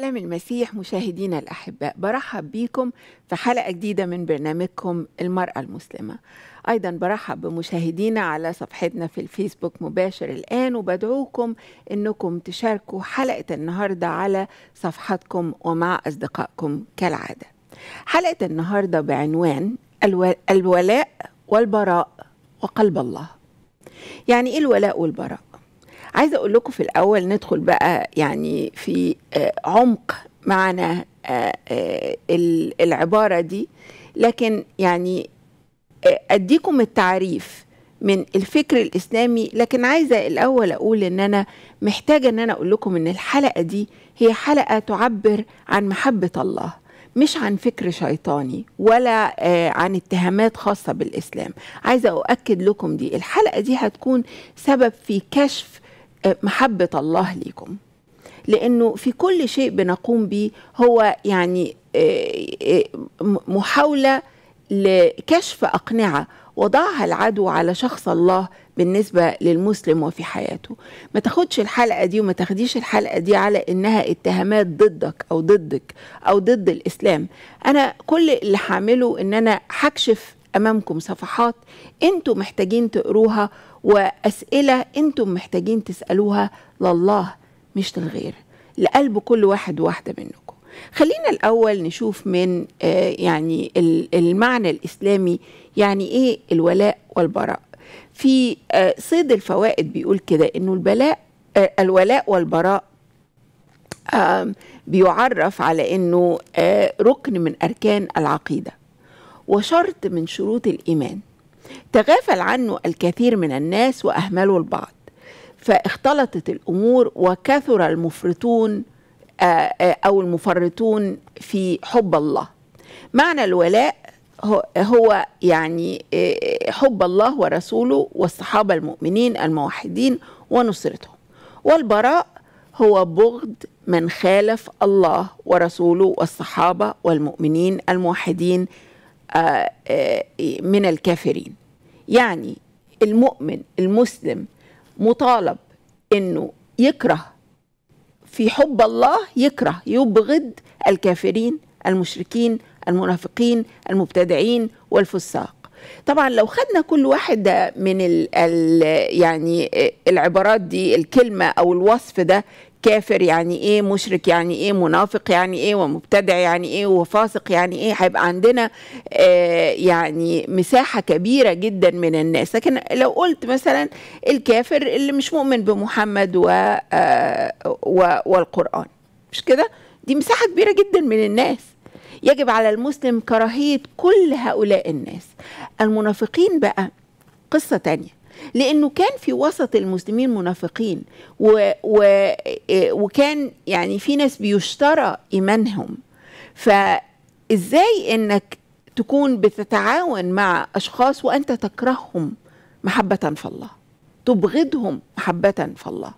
سلام المسيح مشاهدينا الأحباء برحب بكم في حلقة جديدة من برنامجكم المرأة المسلمة أيضا برحب بمشاهدينا على صفحتنا في الفيسبوك مباشر الآن وبدعوكم أنكم تشاركوا حلقة النهاردة على صفحتكم ومع أصدقائكم كالعادة حلقة النهاردة بعنوان الو... الولاء والبراء وقلب الله يعني إيه الولاء والبراء؟ عايزه اقول لكم في الاول ندخل بقى يعني في عمق معنى العباره دي لكن يعني اديكم التعريف من الفكر الاسلامي لكن عايزه الاول اقول ان انا محتاجه ان انا اقول لكم ان الحلقه دي هي حلقه تعبر عن محبه الله مش عن فكر شيطاني ولا عن اتهامات خاصه بالاسلام عايزه اؤكد لكم دي الحلقه دي هتكون سبب في كشف محبة الله ليكم لأنه في كل شيء بنقوم به هو يعني محاولة لكشف أقنعة وضعها العدو على شخص الله بالنسبة للمسلم وفي حياته ما تاخدش الحلقة دي وما تاخديش الحلقة دي على إنها اتهامات ضدك أو ضدك أو ضد الإسلام أنا كل اللي هعمله إن أنا هكشف أمامكم صفحات أنتم محتاجين تقروها وأسئلة أنتم محتاجين تسألوها لله مش للغير لقلب كل واحد وواحدة منكم خلينا الأول نشوف من آه يعني المعنى الإسلامي يعني إيه الولاء والبراء في آه صيد الفوائد بيقول كده إنه البلاء آه الولاء والبراء بيعرف على إنه ركن من أركان العقيدة وشرط من شروط الإيمان تغافل عنه الكثير من الناس واهملوا البعض فاختلطت الامور وكثر المفرطون او المفرطون في حب الله معنى الولاء هو يعني حب الله ورسوله والصحابه المؤمنين الموحدين ونصرتهم والبراء هو بغض من خالف الله ورسوله والصحابه والمؤمنين الموحدين من الكافرين يعني المؤمن المسلم مطالب انه يكره في حب الله يكره يبغض الكافرين المشركين المنافقين المبتدعين والفساق طبعا لو خدنا كل واحد من ال ال يعني العبارات دي الكلمه او الوصف ده كافر يعني ايه مشرك يعني ايه منافق يعني ايه ومبتدع يعني ايه وفاسق يعني ايه هيبقى عندنا آه يعني مساحه كبيره جدا من الناس لكن لو قلت مثلا الكافر اللي مش مؤمن بمحمد و آه والقران مش كده دي مساحه كبيره جدا من الناس يجب على المسلم كراهيه كل هؤلاء الناس المنافقين بقى قصه تانيه لانه كان في وسط المسلمين منافقين و و وكان يعني في ناس بيشترى ايمانهم فازاي انك تكون بتتعاون مع اشخاص وانت تكرههم محبه في الله تبغضهم محبه في الله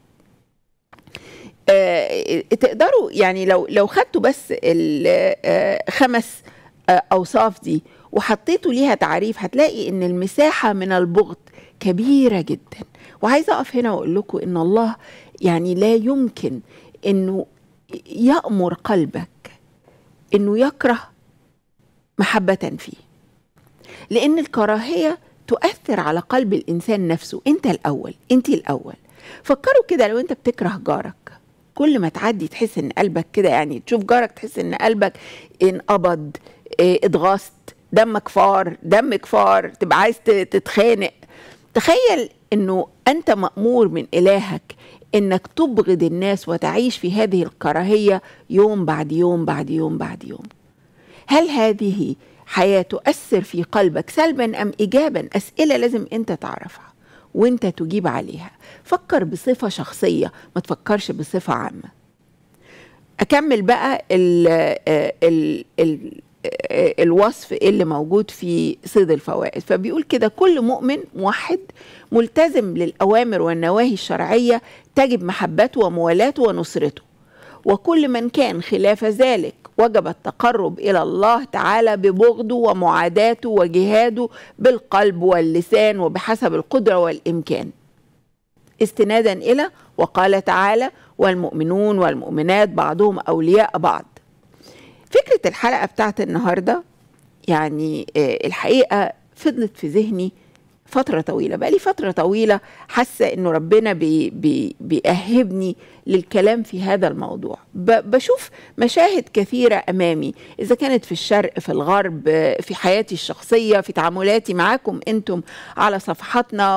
آه تقدروا يعني لو لو خدتوا بس الخمس آه اوصاف دي وحطيتوا ليها تعريف هتلاقي ان المساحه من البغض كبيره جدا وعايزه اقف هنا واقول لكم ان الله يعني لا يمكن انه يامر قلبك انه يكره محبه فيه لان الكراهيه تؤثر على قلب الانسان نفسه انت الاول انت الاول فكروا كده لو انت بتكره جارك كل ما تعدي تحس ان قلبك كده يعني تشوف جارك تحس ان قلبك انقبض اه اتغصت دمك فار دمك فار تبقى عايز تتخانق تخيل انه انت مامور من الهك انك تبغض الناس وتعيش في هذه الكراهيه يوم بعد يوم بعد يوم بعد يوم هل هذه حياه تؤثر في قلبك سلبا ام ايجابا اسئله لازم انت تعرفها وانت تجيب عليها فكر بصفه شخصيه ما تفكرش بصفه عامه اكمل بقى ال ال ال الوصف اللي موجود في صيد الفوائد فبيقول كده كل مؤمن موحد ملتزم للأوامر والنواهي الشرعية تجب محبته وموالاته ونصرته وكل من كان خلاف ذلك وجب التقرب إلى الله تعالى ببغضه ومعاداته وجهاده بالقلب واللسان وبحسب القدرة والإمكان استنادا إلى وقال تعالى والمؤمنون والمؤمنات بعضهم أولياء بعض فكرة الحلقة بتاعت النهاردة يعني الحقيقة فضلت في ذهني فترة طويلة بقى لي فترة طويلة حاسة انه ربنا بي بي بيأهبني للكلام في هذا الموضوع بشوف مشاهد كثيرة أمامي إذا كانت في الشرق في الغرب في حياتي الشخصية في تعاملاتي معاكم أنتم على صفحاتنا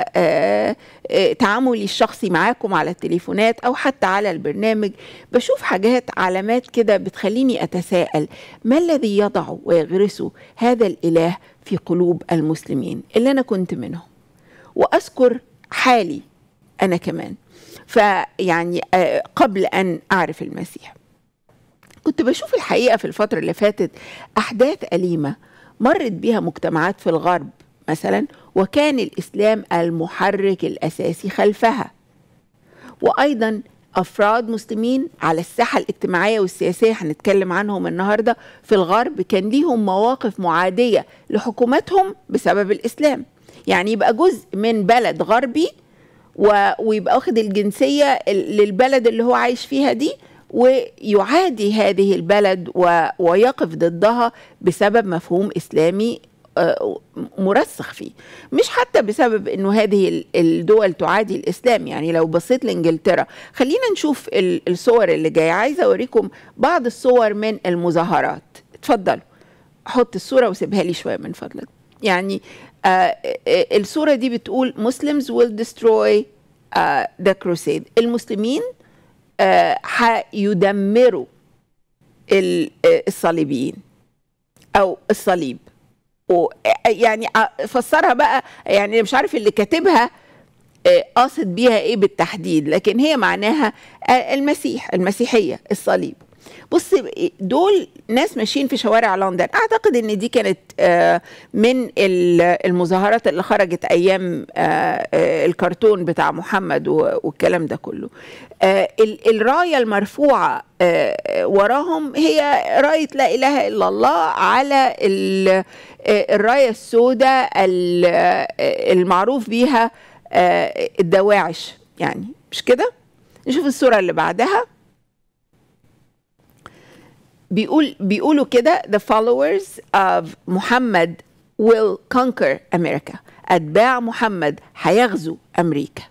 وتعاملي الشخصي معاكم على التليفونات أو حتى على البرنامج بشوف حاجات علامات كده بتخليني أتساءل ما الذي يضع ويغرسه هذا الإله في قلوب المسلمين اللي أنا كنت منهم وأذكر حالي أنا كمان فيعني قبل أن أعرف المسيح كنت بشوف الحقيقة في الفترة اللي فاتت أحداث أليمة مرت بها مجتمعات في الغرب مثلا وكان الإسلام المحرك الأساسي خلفها وأيضا أفراد مسلمين على الساحة الاجتماعية والسياسية هنتكلم عنهم النهاردة في الغرب كان ليهم مواقف معادية لحكوماتهم بسبب الإسلام يعني يبقى جزء من بلد غربي ويبقى واخد الجنسية للبلد اللي هو عايش فيها دي ويعادي هذه البلد ويقف ضدها بسبب مفهوم إسلامي مرسخ فيه مش حتى بسبب انه هذه الدول تعادي الاسلام يعني لو بصيت لانجلترا خلينا نشوف الصور اللي جايه عايزه اوريكم بعض الصور من المظاهرات اتفضلوا حط الصوره وسيبها لي شويه من فضلك يعني آه الصوره دي بتقول Muslims will destroy uh, the crusade المسلمين آه هيدمروا الصليبيين او الصليب يعني فسرها بقى يعني مش عارف اللي كاتبها قاصد بيها ايه بالتحديد لكن هي معناها المسيح المسيحيه الصليب بص دول ناس ماشيين في شوارع لندن اعتقد ان دي كانت من المظاهرات اللي خرجت ايام الكرتون بتاع محمد والكلام ده كله الرايه المرفوعه وراهم هي رايه لا اله الا الله على الرايه السوداء المعروف بيها الدواعش يعني مش كده نشوف الصوره اللي بعدها بيقول بيقولوا كده the followers of محمد will conquer America أتباع محمد هيغزو أمريكا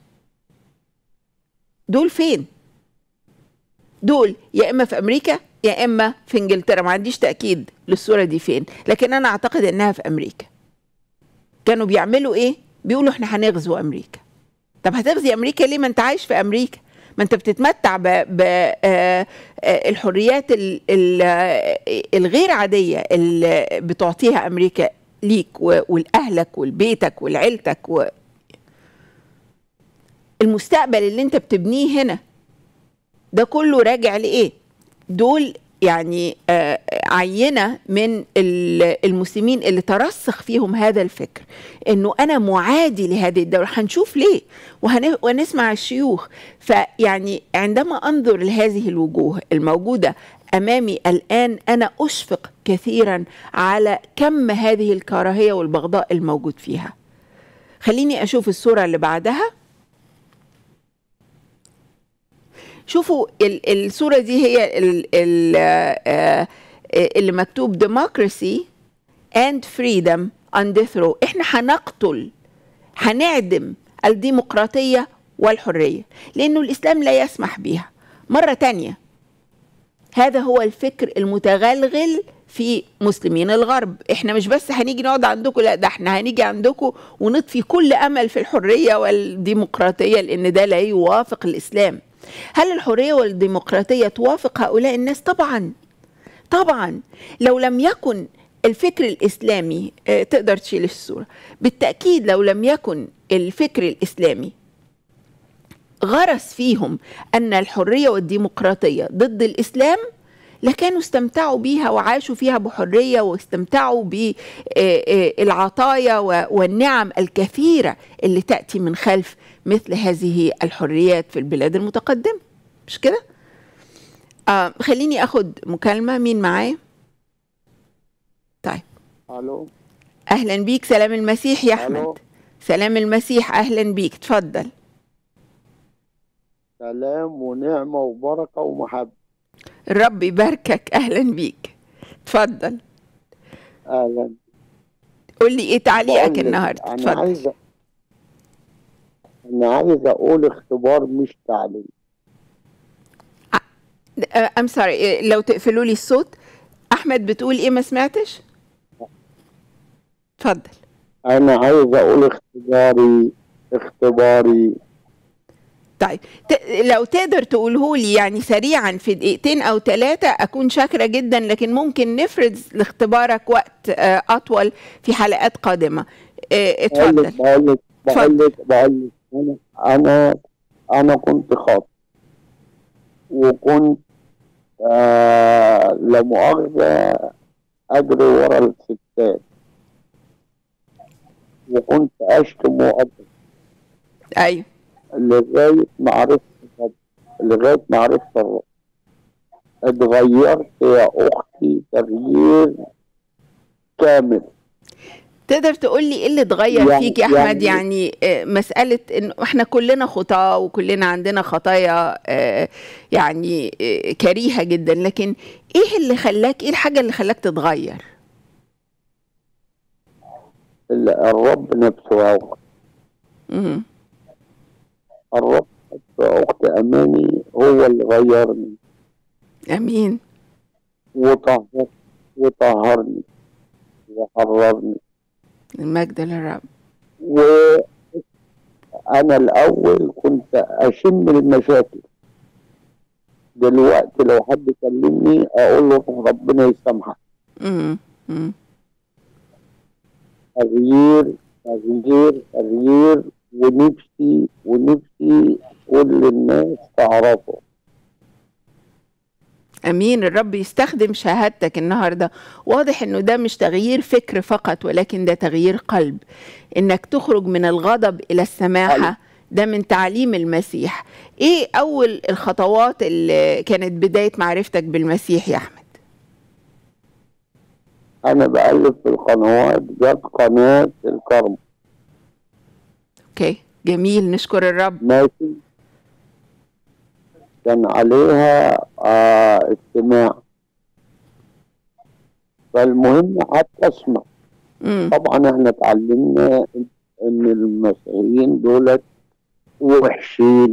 دول فين؟ دول يا إما في أمريكا يا إما في إنجلترا ما عنديش تأكيد للصورة دي فين لكن أنا أعتقد إنها في أمريكا كانوا بيعملوا إيه؟ بيقولوا إحنا هنغزو أمريكا طب هتغزي أمريكا ليه ما أنت عايش في أمريكا ما انت بتتمتع بالحريات الغير عاديه اللي بتعطيها امريكا ليك ولاهلك ولبيتك ولعيلتك و المستقبل اللي انت بتبنيه هنا ده كله راجع لايه دول يعني عينه من المسلمين اللي ترسخ فيهم هذا الفكر انه انا معادي لهذه الدوله هنشوف ليه وهنسمع الشيوخ فيعني عندما انظر لهذه الوجوه الموجوده امامي الان انا اشفق كثيرا على كم هذه الكراهيه والبغضاء الموجود فيها خليني اشوف الصوره اللي بعدها شوفوا الصورة دي هي ال ال اللي مكتوب democracy and freedom on death row احنا هنقتل هنعدم الديمقراطية والحرية لأنه الإسلام لا يسمح بها مرة تانية هذا هو الفكر المتغلغل في مسلمين الغرب احنا مش بس هنيجي نقعد عندكم لا ده احنا هنيجي عندكم ونطفي كل امل في الحريه والديمقراطيه لان ده لا يوافق الاسلام هل الحريه والديمقراطيه توافق هؤلاء الناس طبعا طبعا لو لم يكن الفكر الاسلامي تقدر تشيل الصوره بالتاكيد لو لم يكن الفكر الاسلامي غرس فيهم ان الحريه والديمقراطيه ضد الاسلام لكانوا استمتعوا بيها وعاشوا فيها بحريه واستمتعوا بالعطايا والنعم الكثيره اللي تاتي من خلف مثل هذه الحريات في البلاد المتقدمه مش كده؟ آه خليني اخد مكالمه مين معايا؟ طيب الو اهلا بيك سلام المسيح يا احمد ألو. سلام المسيح اهلا بيك تفضل سلام ونعمة وبركة ومحبة الرب يباركك اهلا بيك اتفضل أهلا قول لي ايه تعليقك بقول لك، النهارده أنا اتفضل عايز أنا عايز أقول اختبار مش تعليم ام سوري لو تقفلوا لي الصوت احمد بتقول ايه ما سمعتش اتفضل أنا عايز أقول اختباري اختباري طيب ت... لو تقدر تقوله لي يعني سريعا في دقيقتين او ثلاثة اكون شاكرة جدا لكن ممكن نفرض لاختبارك وقت آه، اطول في حلقات قادمة آه، بقول لك اتفضل بقول لك اتفضل. بقول لك بقول لك أنا أنا أنا كنت خاطب وكنت آه لا مؤاخذة أجري ورا الستات وكنت أشتم وأضرب ايوه لغاية ما عرفت الرب لغاية ما عرفت الرب اتغيرت يا أختي تغيير كامل تقدر تقول لي ايه اللي اتغير يعني- فيك يا احمد يعني- يعني آه، مساله ان احنا كلنا خطاه وكلنا عندنا خطايا آه، يعني آه، كريهه جدا لكن ايه اللي خلاك ايه الحاجه اللي خلاك تتغير ال- الرب نفسه يا أختي مهم. الرب نفسه يا أختي أماني هو اللي غيرني امين وطهر وطهرني وحررني المجد للرب وأنا الأول كنت أشم المشاكل دلوقتي لو حد كلمني أقول له ربنا يسامحك مهم. مهم. تغيير تغيير تغيير ونفسي ونفسي كل الناس تعرفه امين الرب يستخدم شهادتك النهارده واضح انه ده مش تغيير فكر فقط ولكن ده تغيير قلب انك تخرج من الغضب الى السماحه ده من تعليم المسيح ايه اول الخطوات اللي كانت بدايه معرفتك بالمسيح يا احمد أنا بقلب في القنوات جت قناة الكرم اوكي جميل نشكر الرب ماشي كان عليها آه استماع فالمهم قعدت أسمع امم طبعا احنا اتعلمنا ان إن المسيحيين دولت وحشين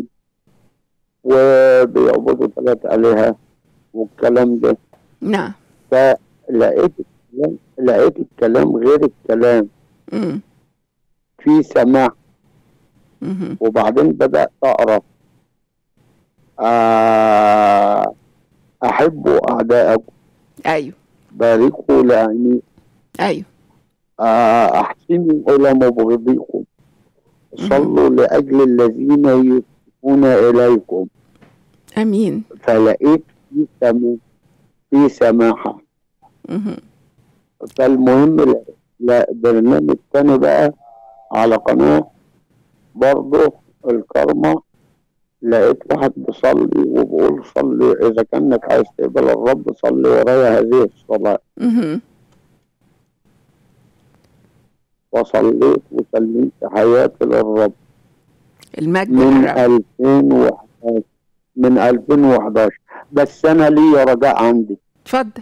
وبيعبدوا ثلاث آلهة والكلام ده نعم فلقيت الكلام لقيت الكلام غير الكلام امم في سماع مهم. وبعدين بدأت أقرأ آه أحبوا أعداءكم ايوه باركوا لعيني ايوه آه أحسنوا إلى مبغضيكم صلوا لأجل الذين يسيئون إليكم امين فلقيت في سماح في سماحة مهم. فالمهم لا- لا برنامج تاني بقى على قناة برضه الكرمة لقيت واحد بيصلي وبقول صلي إذا كانك عايز تقبل الرب صلي ورايا هذه الصلاة مهم. وصليت وسلمت حياتي للرب المجد من للرب 2011 من 2011 بس أنا ليا رجاء عندي اتفضل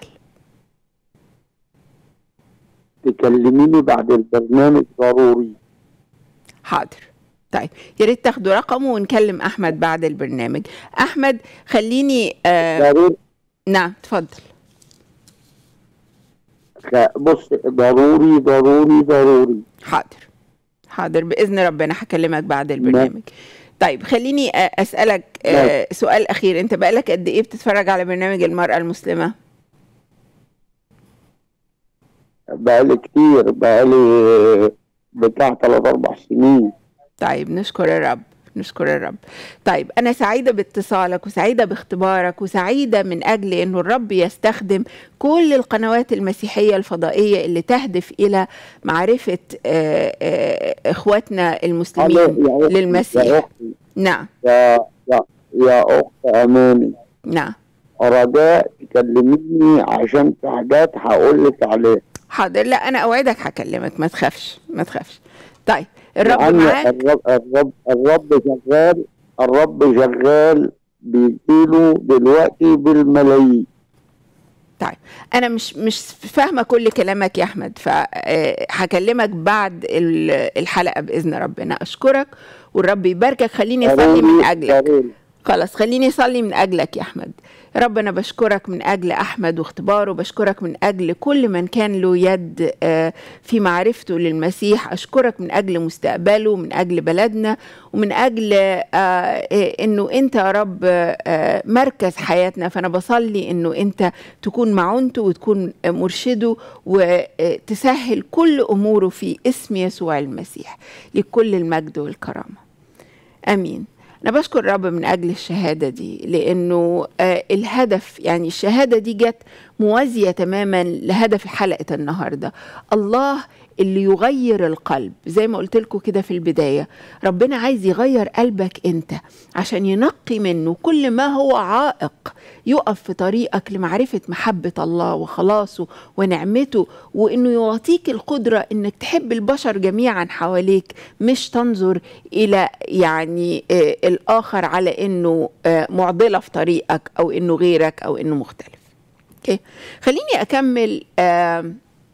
تكلميني بعد البرنامج ضروري حاضر طيب يا ريت تاخدوا رقمه ونكلم احمد بعد البرنامج احمد خليني آه ضروري نعم اتفضل خ- بص ضروري ضروري ضروري حاضر حاضر باذن ربنا هكلمك بعد البرنامج طيب خليني آه، اسالك آه، سؤال اخير انت بقالك قد ايه بتتفرج على برنامج المراه المسلمه بقالي كتير بقالي بتاع ثلاث أربع سنين طيب نشكر الرب نشكر الرب طيب أنا سعيدة باتصالك وسعيدة باختبارك وسعيدة من أجل أنه الرب يستخدم كل القنوات المسيحية الفضائية اللي تهدف إلى معرفة آه، آه، إخواتنا المسلمين يا أختي- للمسيح. يا أختي نعم يا يا يا أخت أماني نعم رجاء تكلميني عشان في حاجات هقول لك عليها حاضر لا أنا أوعدك هكلمك ما تخافش ما تخافش طيب الرب لأن معاك الرب الرب الرب شغال الرب شغال بيجيله دلوقتي بالملايين طيب انا مش مش فاهمه كل كلامك يا احمد فهكلمك بعد ال- الحلقه باذن ربنا اشكرك والرب يباركك خليني اصلي من اجلك ضروري. خلاص خليني اصلي من اجلك يا احمد يا رب انا بشكرك من اجل احمد واختباره بشكرك من اجل كل من كان له يد آه، في معرفته للمسيح اشكرك من اجل مستقبله من اجل بلدنا ومن اجل آه، آه، انه انت يا رب آه، مركز حياتنا فانا بصلي انه انت تكون معونته وتكون مرشده وتسهل كل اموره في اسم يسوع المسيح لكل المجد والكرامه امين انا بشكر الرب من اجل الشهاده دي لانه آه الهدف يعني الشهاده دي جت موازيه تماما لهدف حلقه النهارده الله اللي يغير القلب زي ما قلت لكم كده في البدايه ربنا عايز يغير قلبك انت عشان ينقي منه كل ما هو عائق يقف في طريقك لمعرفه محبه الله وخلاصه ونعمته وانه يعطيك القدره انك تحب البشر جميعا حواليك مش تنظر الى يعني آه الاخر على انه آه معضله في طريقك او انه غيرك او انه مختلف اوكي خليني اكمل آه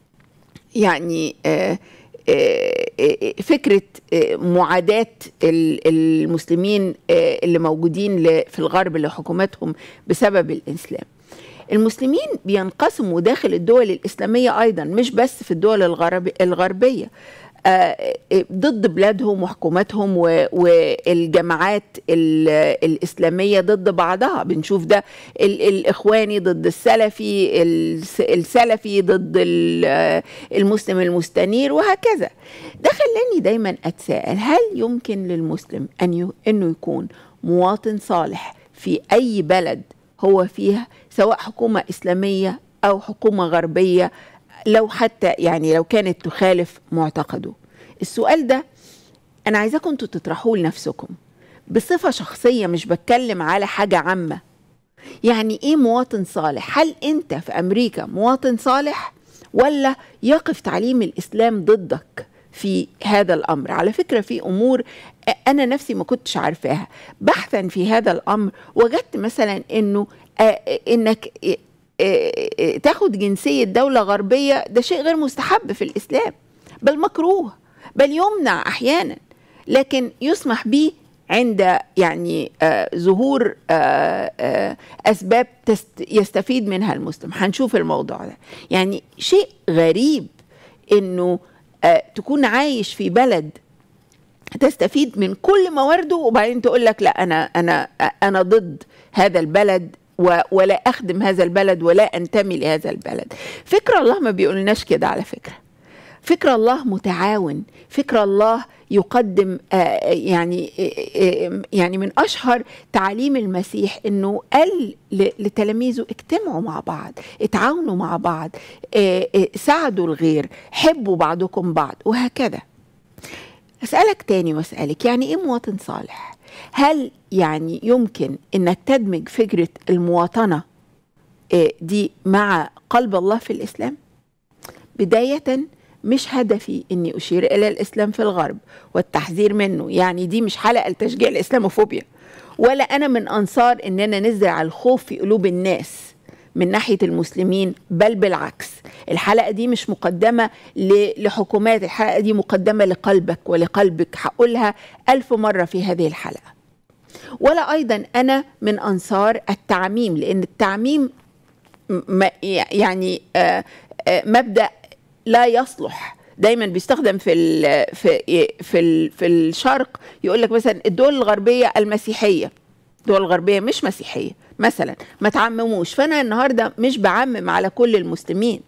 يعني آه آه، آه، فكرة آه، معاداة ال- المسلمين آه، اللي موجودين ل- في الغرب لحكومتهم بسبب الإسلام المسلمين بينقسموا داخل الدول الإسلامية أيضا مش بس في الدول الغرب الغربية آه، آه، ضد بلادهم وحكوماتهم و- والجماعات ال- الإسلامية ضد بعضها بنشوف ده ال- الإخواني ضد السلفي الس- السلفي ضد ال- آه، المسلم المستنير وهكذا ده خلاني دايما أتساءل هل يمكن للمسلم أن ي- أنه يكون مواطن صالح في أي بلد هو فيها سواء حكومة إسلامية أو حكومة غربية لو حتى يعني لو كانت تخالف معتقده السؤال ده أنا عايزاكم انتوا تطرحوه لنفسكم بصفة شخصية مش بتكلم على حاجة عامة يعني ايه مواطن صالح هل انت في امريكا مواطن صالح ولا يقف تعليم الاسلام ضدك في هذا الامر على فكره في امور انا نفسي ما كنتش عارفاها بحثا في هذا الامر وجدت مثلا انه آه، انك آه، آه، تاخد جنسيه دوله غربيه ده شيء غير مستحب في الاسلام بل مكروه بل يمنع احيانا لكن يسمح به عند يعني آه ظهور آه آه اسباب تست يستفيد منها المسلم هنشوف الموضوع ده يعني شيء غريب انه آه تكون عايش في بلد تستفيد من كل موارده وبعدين تقول لك لا انا انا انا ضد هذا البلد و- ولا اخدم هذا البلد ولا انتمي لهذا البلد فكر الله ما بيقولناش كده على فكره فكر الله متعاون فكر الله يقدم آه، يعني آه، آه، يعني من اشهر تعاليم المسيح انه قال ل- لتلاميذه اجتمعوا مع بعض اتعاونوا مع بعض آه، آه، ساعدوا الغير حبوا بعضكم بعض وهكذا اسالك تاني واسالك يعني ايه مواطن صالح هل يعني يمكن انك تدمج فكره المواطنه آه، دي مع قلب الله في الاسلام بدايه مش هدفي اني اشير الى الاسلام في الغرب والتحذير منه يعني دي مش حلقه لتشجيع الاسلاموفوبيا ولا انا من انصار اننا نزرع الخوف في قلوب الناس من ناحيه المسلمين بل بالعكس الحلقه دي مش مقدمه ل- لحكومات الحلقه دي مقدمه لقلبك ولقلبك هقولها ألف مره في هذه الحلقه ولا ايضا انا من انصار التعميم لان التعميم م- يعني آه، آه، مبدا لا يصلح دايما بيستخدم في ال في في ال في الشرق يقول لك مثلا الدول الغربيه المسيحيه الدول الغربيه مش مسيحيه مثلا ما تعمموش فانا النهارده مش بعمم على كل المسلمين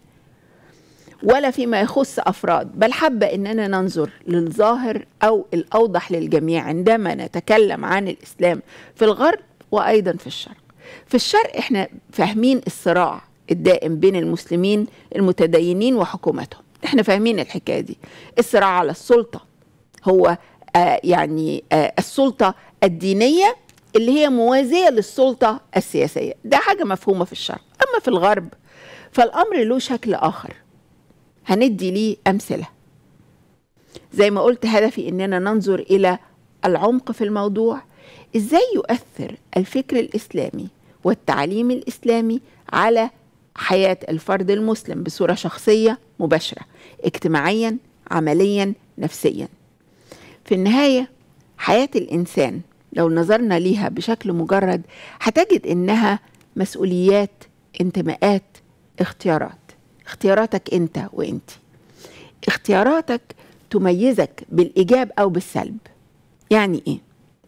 ولا فيما يخص افراد بل حابه اننا ننظر للظاهر او الاوضح للجميع عندما نتكلم عن الاسلام في الغرب وايضا في الشرق في الشرق احنا فاهمين الصراع الدائم بين المسلمين المتدينين وحكومتهم احنا فاهمين الحكايه دي الصراع على السلطه هو آه يعني آه السلطه الدينيه اللي هي موازيه للسلطه السياسيه ده حاجه مفهومه في الشرق اما في الغرب فالامر له شكل اخر هندي ليه امثله زي ما قلت هدفي اننا ننظر الى العمق في الموضوع ازاي يؤثر الفكر الاسلامي والتعليم الاسلامي على حياه الفرد المسلم بصوره شخصيه مباشره اجتماعيا عمليا نفسيا في النهايه حياه الانسان لو نظرنا ليها بشكل مجرد هتجد انها مسؤوليات انتماءات اختيارات اختياراتك انت وانت اختياراتك تميزك بالايجاب او بالسلب يعني ايه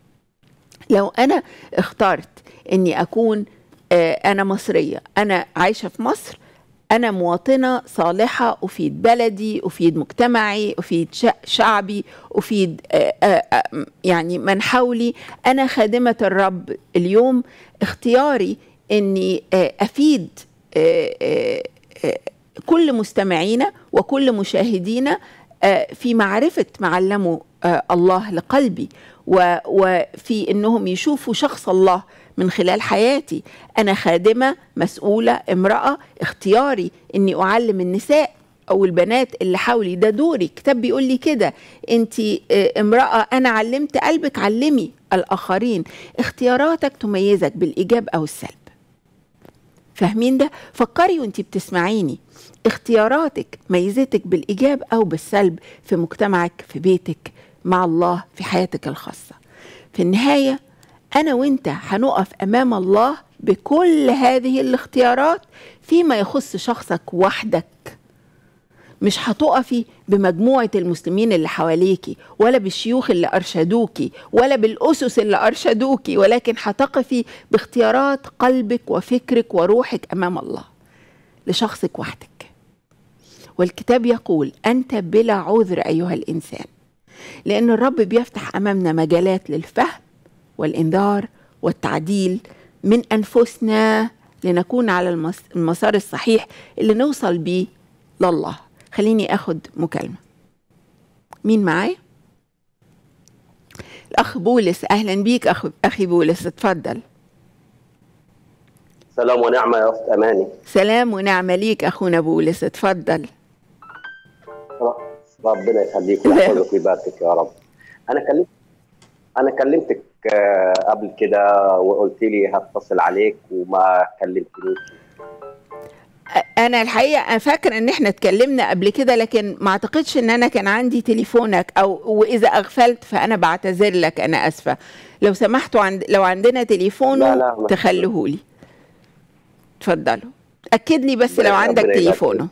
لو انا اخترت اني اكون آه، انا مصريه انا عايشه في مصر انا مواطنه صالحه افيد بلدي افيد مجتمعي افيد شع- شعبي افيد آه، آه، آه، يعني من حولي انا خادمه الرب اليوم اختياري اني آه، افيد آه، آه، آه، كل مستمعينا وكل مشاهدينا آه، في معرفه معلمه آه، الله لقلبي و- وفي انهم يشوفوا شخص الله من خلال حياتي انا خادمه مسؤوله امراه اختياري اني اعلم النساء او البنات اللي حولي ده دوري كتاب بيقول لي كده انت امراه انا علمت قلبك علمي الاخرين اختياراتك تميزك بالايجاب او السلب فاهمين ده فكري وانت بتسمعيني اختياراتك ميزتك بالايجاب او بالسلب في مجتمعك في بيتك مع الله في حياتك الخاصه في النهايه انا وانت هنقف امام الله بكل هذه الاختيارات فيما يخص شخصك وحدك مش هتقفي بمجموعة المسلمين اللي حواليكي ولا بالشيوخ اللي أرشدوكي ولا بالأسس اللي أرشدوكي ولكن هتقفي باختيارات قلبك وفكرك وروحك أمام الله لشخصك وحدك والكتاب يقول أنت بلا عذر أيها الإنسان لأن الرب بيفتح أمامنا مجالات للفهم والإنذار والتعديل من أنفسنا لنكون على المس- المسار الصحيح اللي نوصل بيه لله خليني أخد مكالمة مين معايا؟ الأخ بولس أهلا بيك أخ أخي بولس اتفضل سلام ونعمة يا أخت أماني سلام ونعمة ليك أخونا بولس اتفضل ربنا يخليك ويحفظك ويباركك يا رب أنا كلمت أنا كلمتك آه، قبل كده وقلت لي هتصل عليك وما كلمتنيش انا الحقيقه انا فاكره ان احنا اتكلمنا قبل كده لكن ما اعتقدش ان انا كان عندي تليفونك او واذا اغفلت فانا بعتذر لك انا اسفه لو سمحتوا عند لو عندنا تليفونه لا، لا، ما- تخلوه لي اتفضلوا اكد لي بس لو ربنا عندك يبارك تليفونه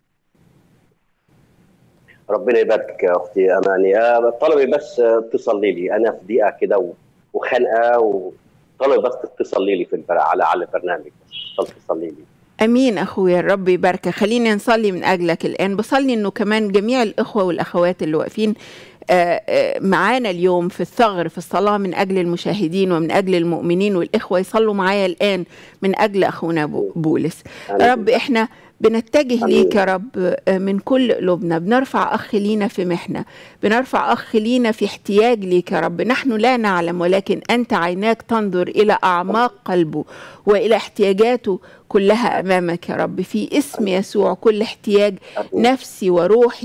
ربنا يباركك يا أختي أماني آه، طلبي بس آه، تصلي لي أنا في ضيقة كده و- وخنقة وطلبي بس تصلي لي في البر... على على البرنامج بس تصلي لي امين اخويا الرب يباركك خلينا نصلي من اجلك الان بصلي انه كمان جميع الاخوه والاخوات اللي واقفين آه، آه، معانا اليوم في الثغر في الصلاه من اجل المشاهدين ومن اجل المؤمنين والاخوه يصلوا معايا الان من اجل اخونا بو- بولس آمين. رب احنا بنتجه آمين. ليك يا رب آه، من كل قلوبنا بنرفع اخ لينا في محنه بنرفع اخ لينا في احتياج ليك يا رب نحن لا نعلم ولكن انت عيناك تنظر الى اعماق قلبه والى احتياجاته كلها امامك يا رب في اسم يسوع كل احتياج آمين. نفسي وروحي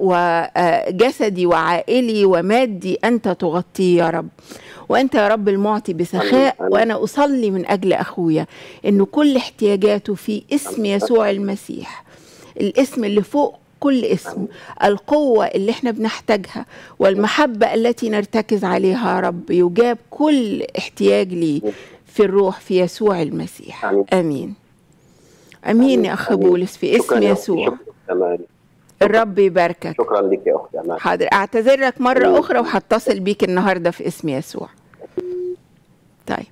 وجسدي وعائلي ومادي انت تغطيه يا رب وانت يا رب المعطي بسخاء آمين. وانا اصلي من اجل اخويا انه كل احتياجاته في اسم آمين. يسوع المسيح الاسم اللي فوق كل اسم القوة اللي احنا بنحتاجها والمحبة التي نرتكز عليها يا رب يجاب كل احتياج ليه في الروح في يسوع المسيح آمين. امين امين يا اخ آمين. بولس في اسم شكراً يا أختي، يسوع شكراً أماني الرب يباركك شكرا لك يا أختي أماني حاضر اعتذر لك مرة أمين. أخرى وهتصل بيك النهاردة في اسم يسوع طيب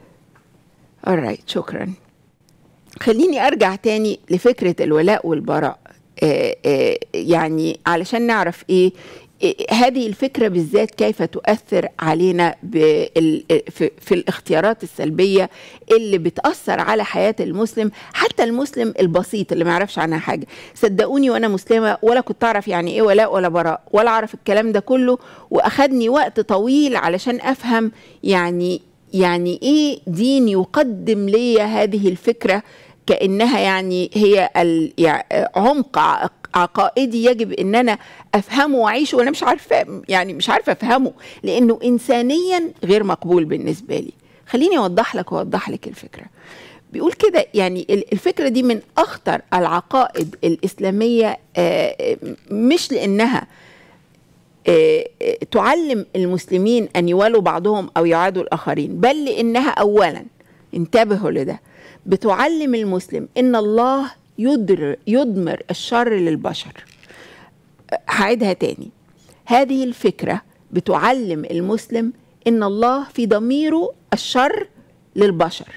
alright شكرا خليني أرجع تاني لفكرة الولاء والبراء آه، آه، يعني علشان نعرف إيه إيه هذه الفكرة بالذات كيف تؤثر علينا بال- في, في الاختيارات السلبية اللي بتأثر على حياة المسلم حتى المسلم البسيط اللي ما يعرفش عنها حاجة صدقوني وأنا مسلمة ولا كنت أعرف يعني إيه ولاء ولا براء ولا أعرف الكلام ده كله وأخدني وقت طويل علشان أفهم يعني يعني إيه دين يقدم لي هذه الفكرة كانها يعني هي ال- يع- عمق ع- عقائدي يجب ان انا افهمه واعيشه وانا مش عارفه يعني مش عارفه افهمه لانه انسانيا غير مقبول بالنسبه لي خليني اوضح لك واوضح لك الفكره بيقول كده يعني ال- الفكره دي من اخطر العقائد الاسلاميه آه، مش لانها آه، آه، تعلم المسلمين ان يوالوا بعضهم او يعادوا الاخرين بل لانها اولا انتبهوا لده بتعلم المسلم ان الله يدر يدمر الشر للبشر آه، هعيدها تاني هذه الفكره بتعلم المسلم ان الله في ضميره الشر للبشر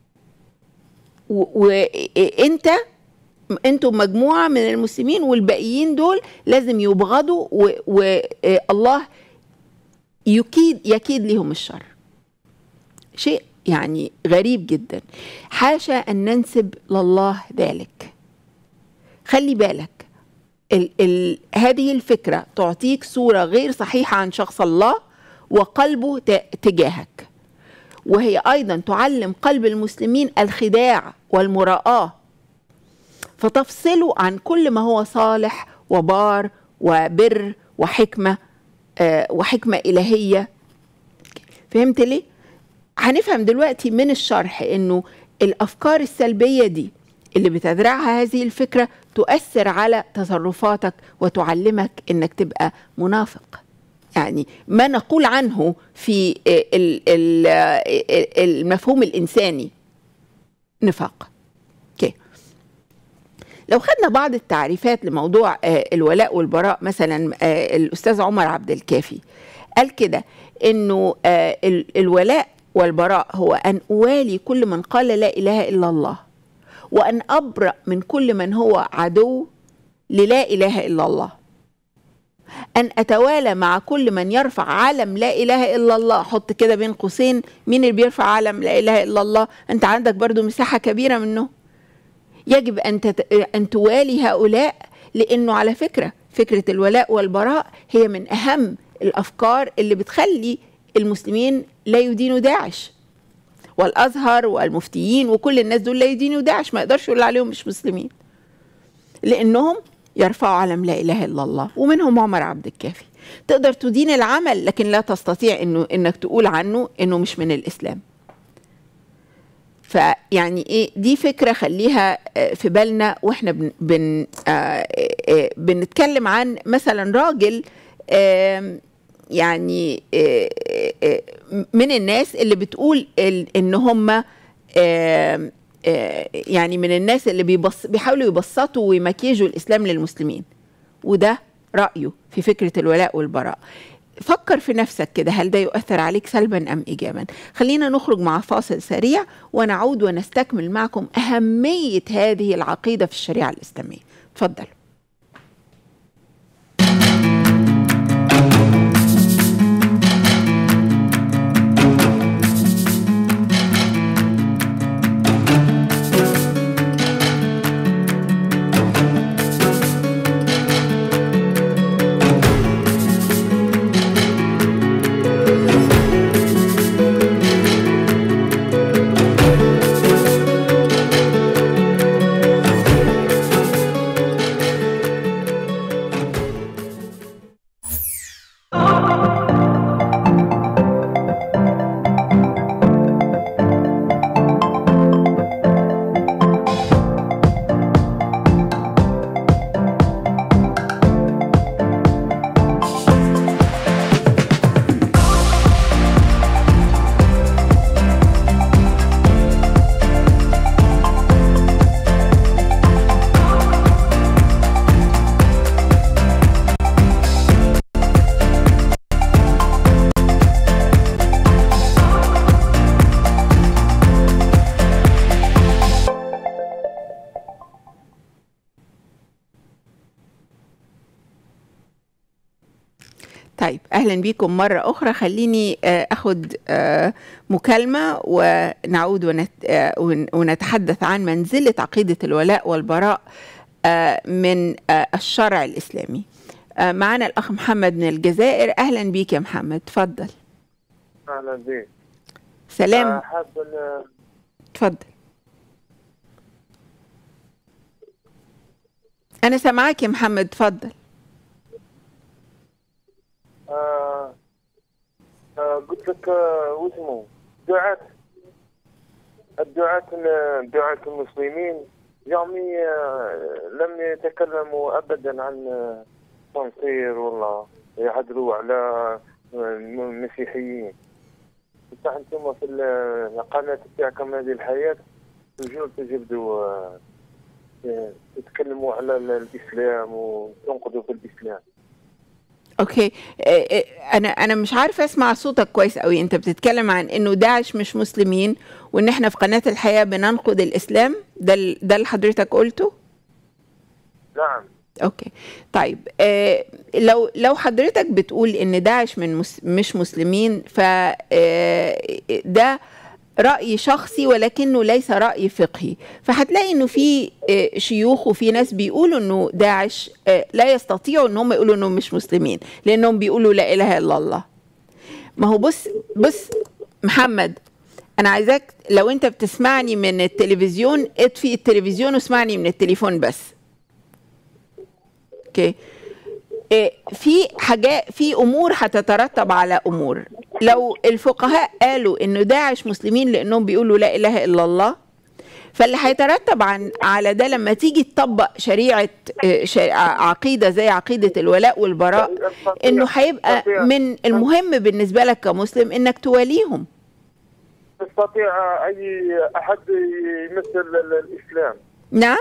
وانت انتوا مجموعه من المسلمين والباقيين دول لازم يبغضوا والله يكيد يكيد لهم الشر شيء يعني غريب جدا حاشا ان ننسب لله ذلك خلي بالك ال ال هذه الفكره تعطيك صوره غير صحيحه عن شخص الله وقلبه ت- تجاهك وهي ايضا تعلم قلب المسلمين الخداع والمراءه فتفصله عن كل ما هو صالح وبار وبر وحكمه آه، وحكمه الهيه فهمت ليه هنفهم دلوقتي من الشرح انه الافكار السلبيه دي اللي بتزرعها هذه الفكره تؤثر على تصرفاتك وتعلمك انك تبقى منافق يعني ما نقول عنه في ال- ال- المفهوم الانساني نفاق اوكي لو خدنا بعض التعريفات لموضوع آه، الولاء والبراء مثلا آه، الاستاذ عمر عبد الكافي قال كده انه آه، ال- الولاء والبراء هو ان اوالي كل من قال لا اله الا الله وان ابرا من كل من هو عدو للا اله الا الله ان اتوالى مع كل من يرفع علم لا اله الا الله حط كده بين قوسين مين اللي بيرفع علم لا اله الا الله انت عندك برضو مساحه كبيره منه يجب ان تت... ان توالي هؤلاء لانه على فكره فكره الولاء والبراء هي من اهم الافكار اللي بتخلي المسلمين لا يدينوا داعش والازهر والمفتيين وكل الناس دول لا يدينوا داعش ما يقدرش يقول عليهم مش مسلمين لانهم يرفعوا علم لا اله الا الله ومنهم عمر عبد الكافي تقدر تدين العمل لكن لا تستطيع انه انك تقول عنه انه مش من الاسلام فيعني ايه دي فكره خليها آه، في بالنا واحنا بن بن آه، آه، بنتكلم عن مثلا راجل آم، يعني آه، آه، من الناس اللي بتقول ال- ان هم آم، آه، يعني من الناس اللي بيبص بيحاولوا يبسطوا ويمكيجوا الاسلام للمسلمين وده رايه في فكره الولاء والبراء فكر في نفسك كده هل ده يؤثر عليك سلبا ام ايجابا خلينا نخرج مع فاصل سريع ونعود ونستكمل معكم اهميه هذه العقيده في الشريعه الاسلاميه اتفضل طيب اهلا بيكم مره اخرى خليني آه، اخد آه، مكالمه ونعود ونت آه، ون- ونتحدث عن منزله عقيده الولاء والبراء آه، من آه، الشرع الاسلامي آه، معنا الاخ محمد من الجزائر اهلا بيك يا محمد تفضل اهلا بك سلام آه، حاب ال- تفضل انا سامعاك يا محمد اتفضل آه آه قلت لك آه واسمه دعاة الدعاة الدعاة المسلمين يعني آه لم يتكلموا ابدا عن آه، تنصير ولا يعدلوا على آه، المسيحيين بصح انتم في ال- القناة تاعكم هذه الحياة تجوا تجبدوا آه، آه، تتكلموا على ال- الاسلام وتنقدوا في الاسلام اوكي آه، آه، انا انا مش عارفه اسمع صوتك كويس قوي انت بتتكلم عن انه داعش مش مسلمين وان احنا في قناه الحياه بننقد الاسلام ده ال- ده اللي حضرتك قلته نعم اوكي طيب آه لو لو حضرتك بتقول ان داعش من مس مش مسلمين ف آه، ده رأي شخصي ولكنه ليس رأي فقهي فهتلاقي انه في آه، شيوخ وفي ناس بيقولوا انه داعش آه، لا يستطيعوا ان هم يقولوا انهم مش مسلمين لانهم بيقولوا لا اله الا الله ما هو بص بص محمد انا عايزاك لو انت بتسمعني من التلفزيون اطفي التلفزيون واسمعني من التليفون بس اوكي إيه، في حاجات في امور هتترتب على امور لو الفقهاء قالوا انه داعش مسلمين لانهم بيقولوا لا اله الا الله فاللي هيترتب عن على ده لما تيجي تطبق شريعه إيه، شا- عقيده زي عقيده الولاء والبراء انه هيبقى من المهم بالنسبه لك كمسلم انك تواليهم تستطيع اي احد يمثل ال- الاسلام نعم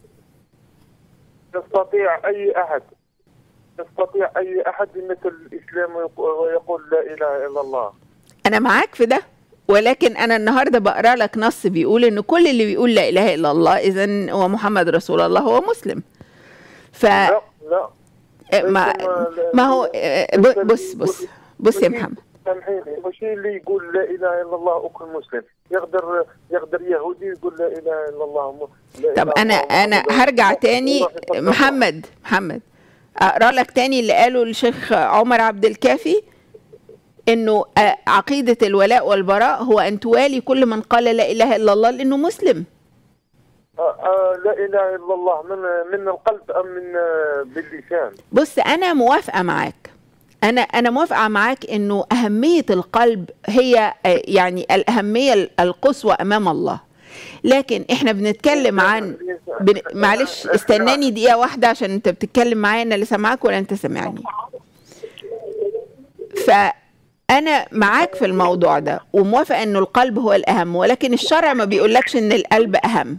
تستطيع اي احد تستطيع اي احد يمثل الاسلام ويق- ويقول لا اله الا الله انا معاك في ده ولكن انا النهارده بقرا لك نص بيقول ان كل اللي بيقول لا اله الا الله اذا هو محمد رسول الله هو مسلم ف لا لا ما, ما هو ب- بص بص بص يا محمد سامحيني مش اللي يقول لا اله الا الله وكل مسلم يقدر يقدر يهودي يقول لا اله الا الله م- لا طب إله انا إلا الله انا محمد هرجع رسول تاني الله صلى الله محمد محمد اقرا لك تاني اللي قاله الشيخ عمر عبد الكافي انه آه، عقيده الولاء والبراء هو ان توالي كل من قال لا اله الا الله لانه مسلم آه، آه، لا اله الا الله من من القلب ام من آه، باللسان بص انا موافقه معاك انا انا موافقه معاك انه اهميه القلب هي آه، يعني الاهميه القصوى امام الله لكن احنا بنتكلم عن بن... معلش استناني دقيقه واحده عشان انت بتتكلم معايا انا اللي سامعاك ولا انت سامعني فانا معاك في الموضوع ده وموافقه انه القلب هو الاهم ولكن الشرع ما بيقولكش ان القلب اهم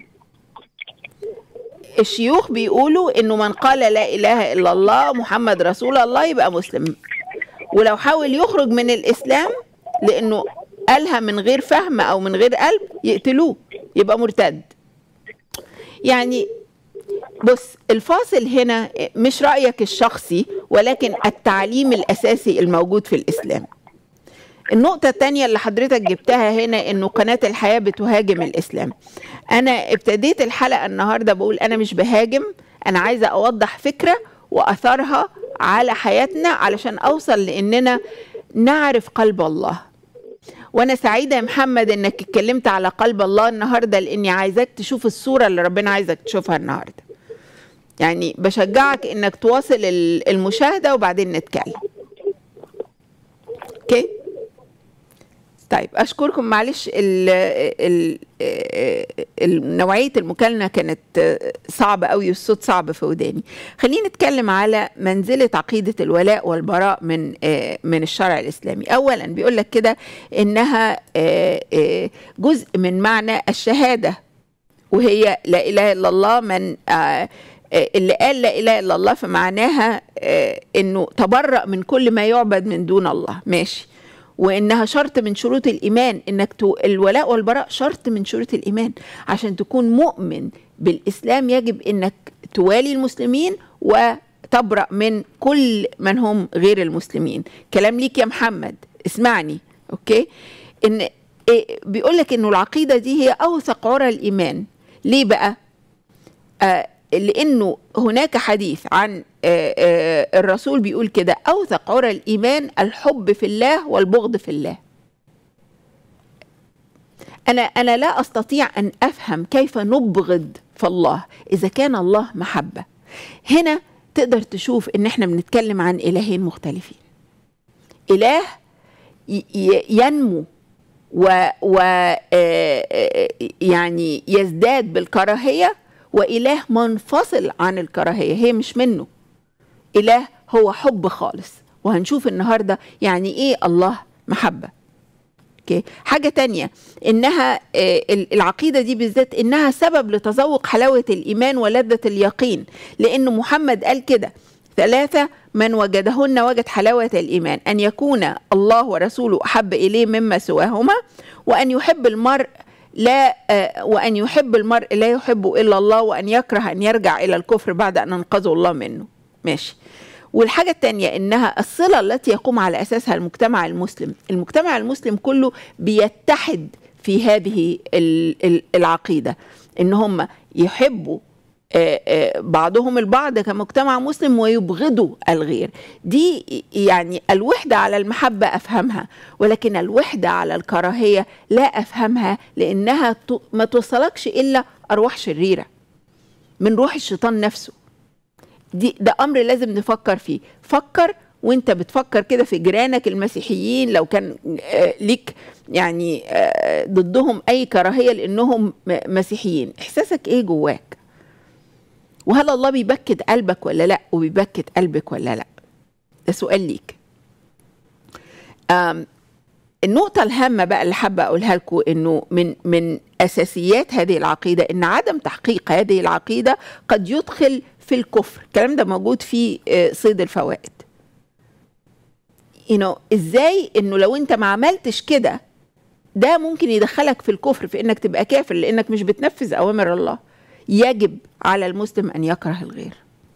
الشيوخ بيقولوا انه من قال لا اله الا الله محمد رسول الله يبقى مسلم ولو حاول يخرج من الاسلام لانه قالها من غير فهم او من غير قلب يقتلوه يبقى مرتد يعني بص الفاصل هنا مش رايك الشخصي ولكن التعليم الاساسي الموجود في الاسلام النقطة التانية اللي حضرتك جبتها هنا انه قناة الحياة بتهاجم الاسلام انا ابتديت الحلقة النهاردة بقول انا مش بهاجم انا عايزة اوضح فكرة واثرها على حياتنا علشان اوصل لاننا نعرف قلب الله وانا سعيدة يا محمد انك اتكلمت على قلب الله النهاردة لاني عايزاك تشوف الصورة اللي ربنا عايزك تشوفها النهاردة يعني بشجعك انك تواصل ال- المشاهدة وبعدين نتكلم اوكي طيب اشكركم معلش ال ال ال نوعيه المكالمه كانت صعبه قوي والصوت صعب في وداني خلينا نتكلم على منزله عقيده الولاء والبراء من من الشرع الاسلامي اولا بيقول لك كده انها جزء من معنى الشهاده وهي لا اله الا الله من اللي قال لا اله الا الله فمعناها انه تبرأ من كل ما يعبد من دون الله ماشي وانها شرط من شروط الايمان انك تو الولاء والبراء شرط من شروط الايمان عشان تكون مؤمن بالاسلام يجب انك توالي المسلمين وتبرأ من كل من هم غير المسلمين كلام ليك يا محمد اسمعني اوكي ان إيه بيقول لك انه العقيده دي هي اوثق عرى الايمان ليه بقى آه لانه هناك حديث عن الرسول بيقول كده اوثق عرى الايمان الحب في الله والبغض في الله انا انا لا استطيع ان افهم كيف نبغض في الله اذا كان الله محبه هنا تقدر تشوف ان احنا بنتكلم عن الهين مختلفين اله ي- ي- ينمو و, و آه، آه، يعني يزداد بالكراهيه واله منفصل عن الكراهيه هي مش منه اله هو حب خالص وهنشوف النهارده يعني ايه الله محبه اوكي حاجه تانية انها آه، ال- العقيده دي بالذات انها سبب لتذوق حلاوه الايمان ولذه اليقين لان محمد قال كده ثلاثه من وجدهن وجد حلاوه الايمان ان يكون الله ورسوله احب اليه مما سواهما وان يحب المرء لا آه، وان يحب المرء لا يحب الا الله وان يكره ان يرجع الى الكفر بعد ان انقذه الله منه ماشي والحاجة التانية إنها الصلة التي يقوم على أساسها المجتمع المسلم المجتمع المسلم كله بيتحد في هذه ال- ال- العقيدة إن هم يحبوا آه، آه، بعضهم البعض كمجتمع مسلم ويبغضوا الغير دي يعني الوحدة على المحبة أفهمها ولكن الوحدة على الكراهية لا أفهمها لأنها ت- ما توصلكش إلا أرواح شريرة من روح الشيطان نفسه دي ده امر لازم نفكر فيه فكر وانت بتفكر كده في جيرانك المسيحيين لو كان آه، ليك يعني آه، ضدهم اي كراهيه لانهم م- مسيحيين احساسك ايه جواك وهل الله بيبكت قلبك ولا لا وبيبكت قلبك ولا لا ده سؤال ليك آم، النقطة الهامة بقى اللي حابة أقولها لكم إنه من من أساسيات هذه العقيدة إن عدم تحقيق هذه العقيدة قد يدخل في الكفر، الكلام ده موجود في آه، صيد الفوائد. you know, إزاي إنه لو أنت ما عملتش كده ده ممكن يدخلك في الكفر في إنك تبقى كافر لأنك مش بتنفذ أوامر الله. يجب على المسلم أن يكره الغير.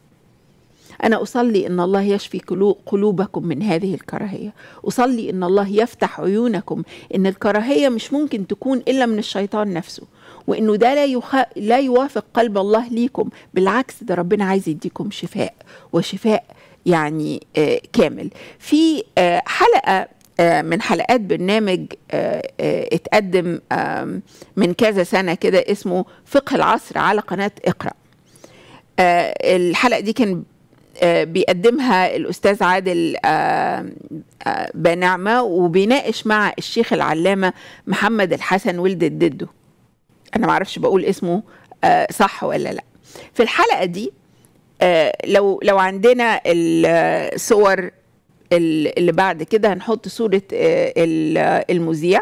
أنا أصلي إن الله يشفي قلو- قلوبكم من هذه الكراهية أصلي إن الله يفتح عيونكم إن الكراهية مش ممكن تكون إلا من الشيطان نفسه وإنه ده لا, يخ... لا يوافق قلب الله ليكم بالعكس ده ربنا عايز يديكم شفاء وشفاء يعني آه كامل في آه حلقة آه من حلقات برنامج آه آه اتقدم آه من كذا سنة كده اسمه فقه العصر على قناة اقرأ آه الحلقة دي كان آه، بيقدمها الأستاذ عادل آه، آه، بنعمة وبيناقش مع الشيخ العلامة محمد الحسن ولد الددو أنا معرفش بقول اسمه آه، صح ولا لا في الحلقة دي آه، لو لو عندنا الصور ال- اللي بعد كده هنحط صورة آه، ال- آه، المذيع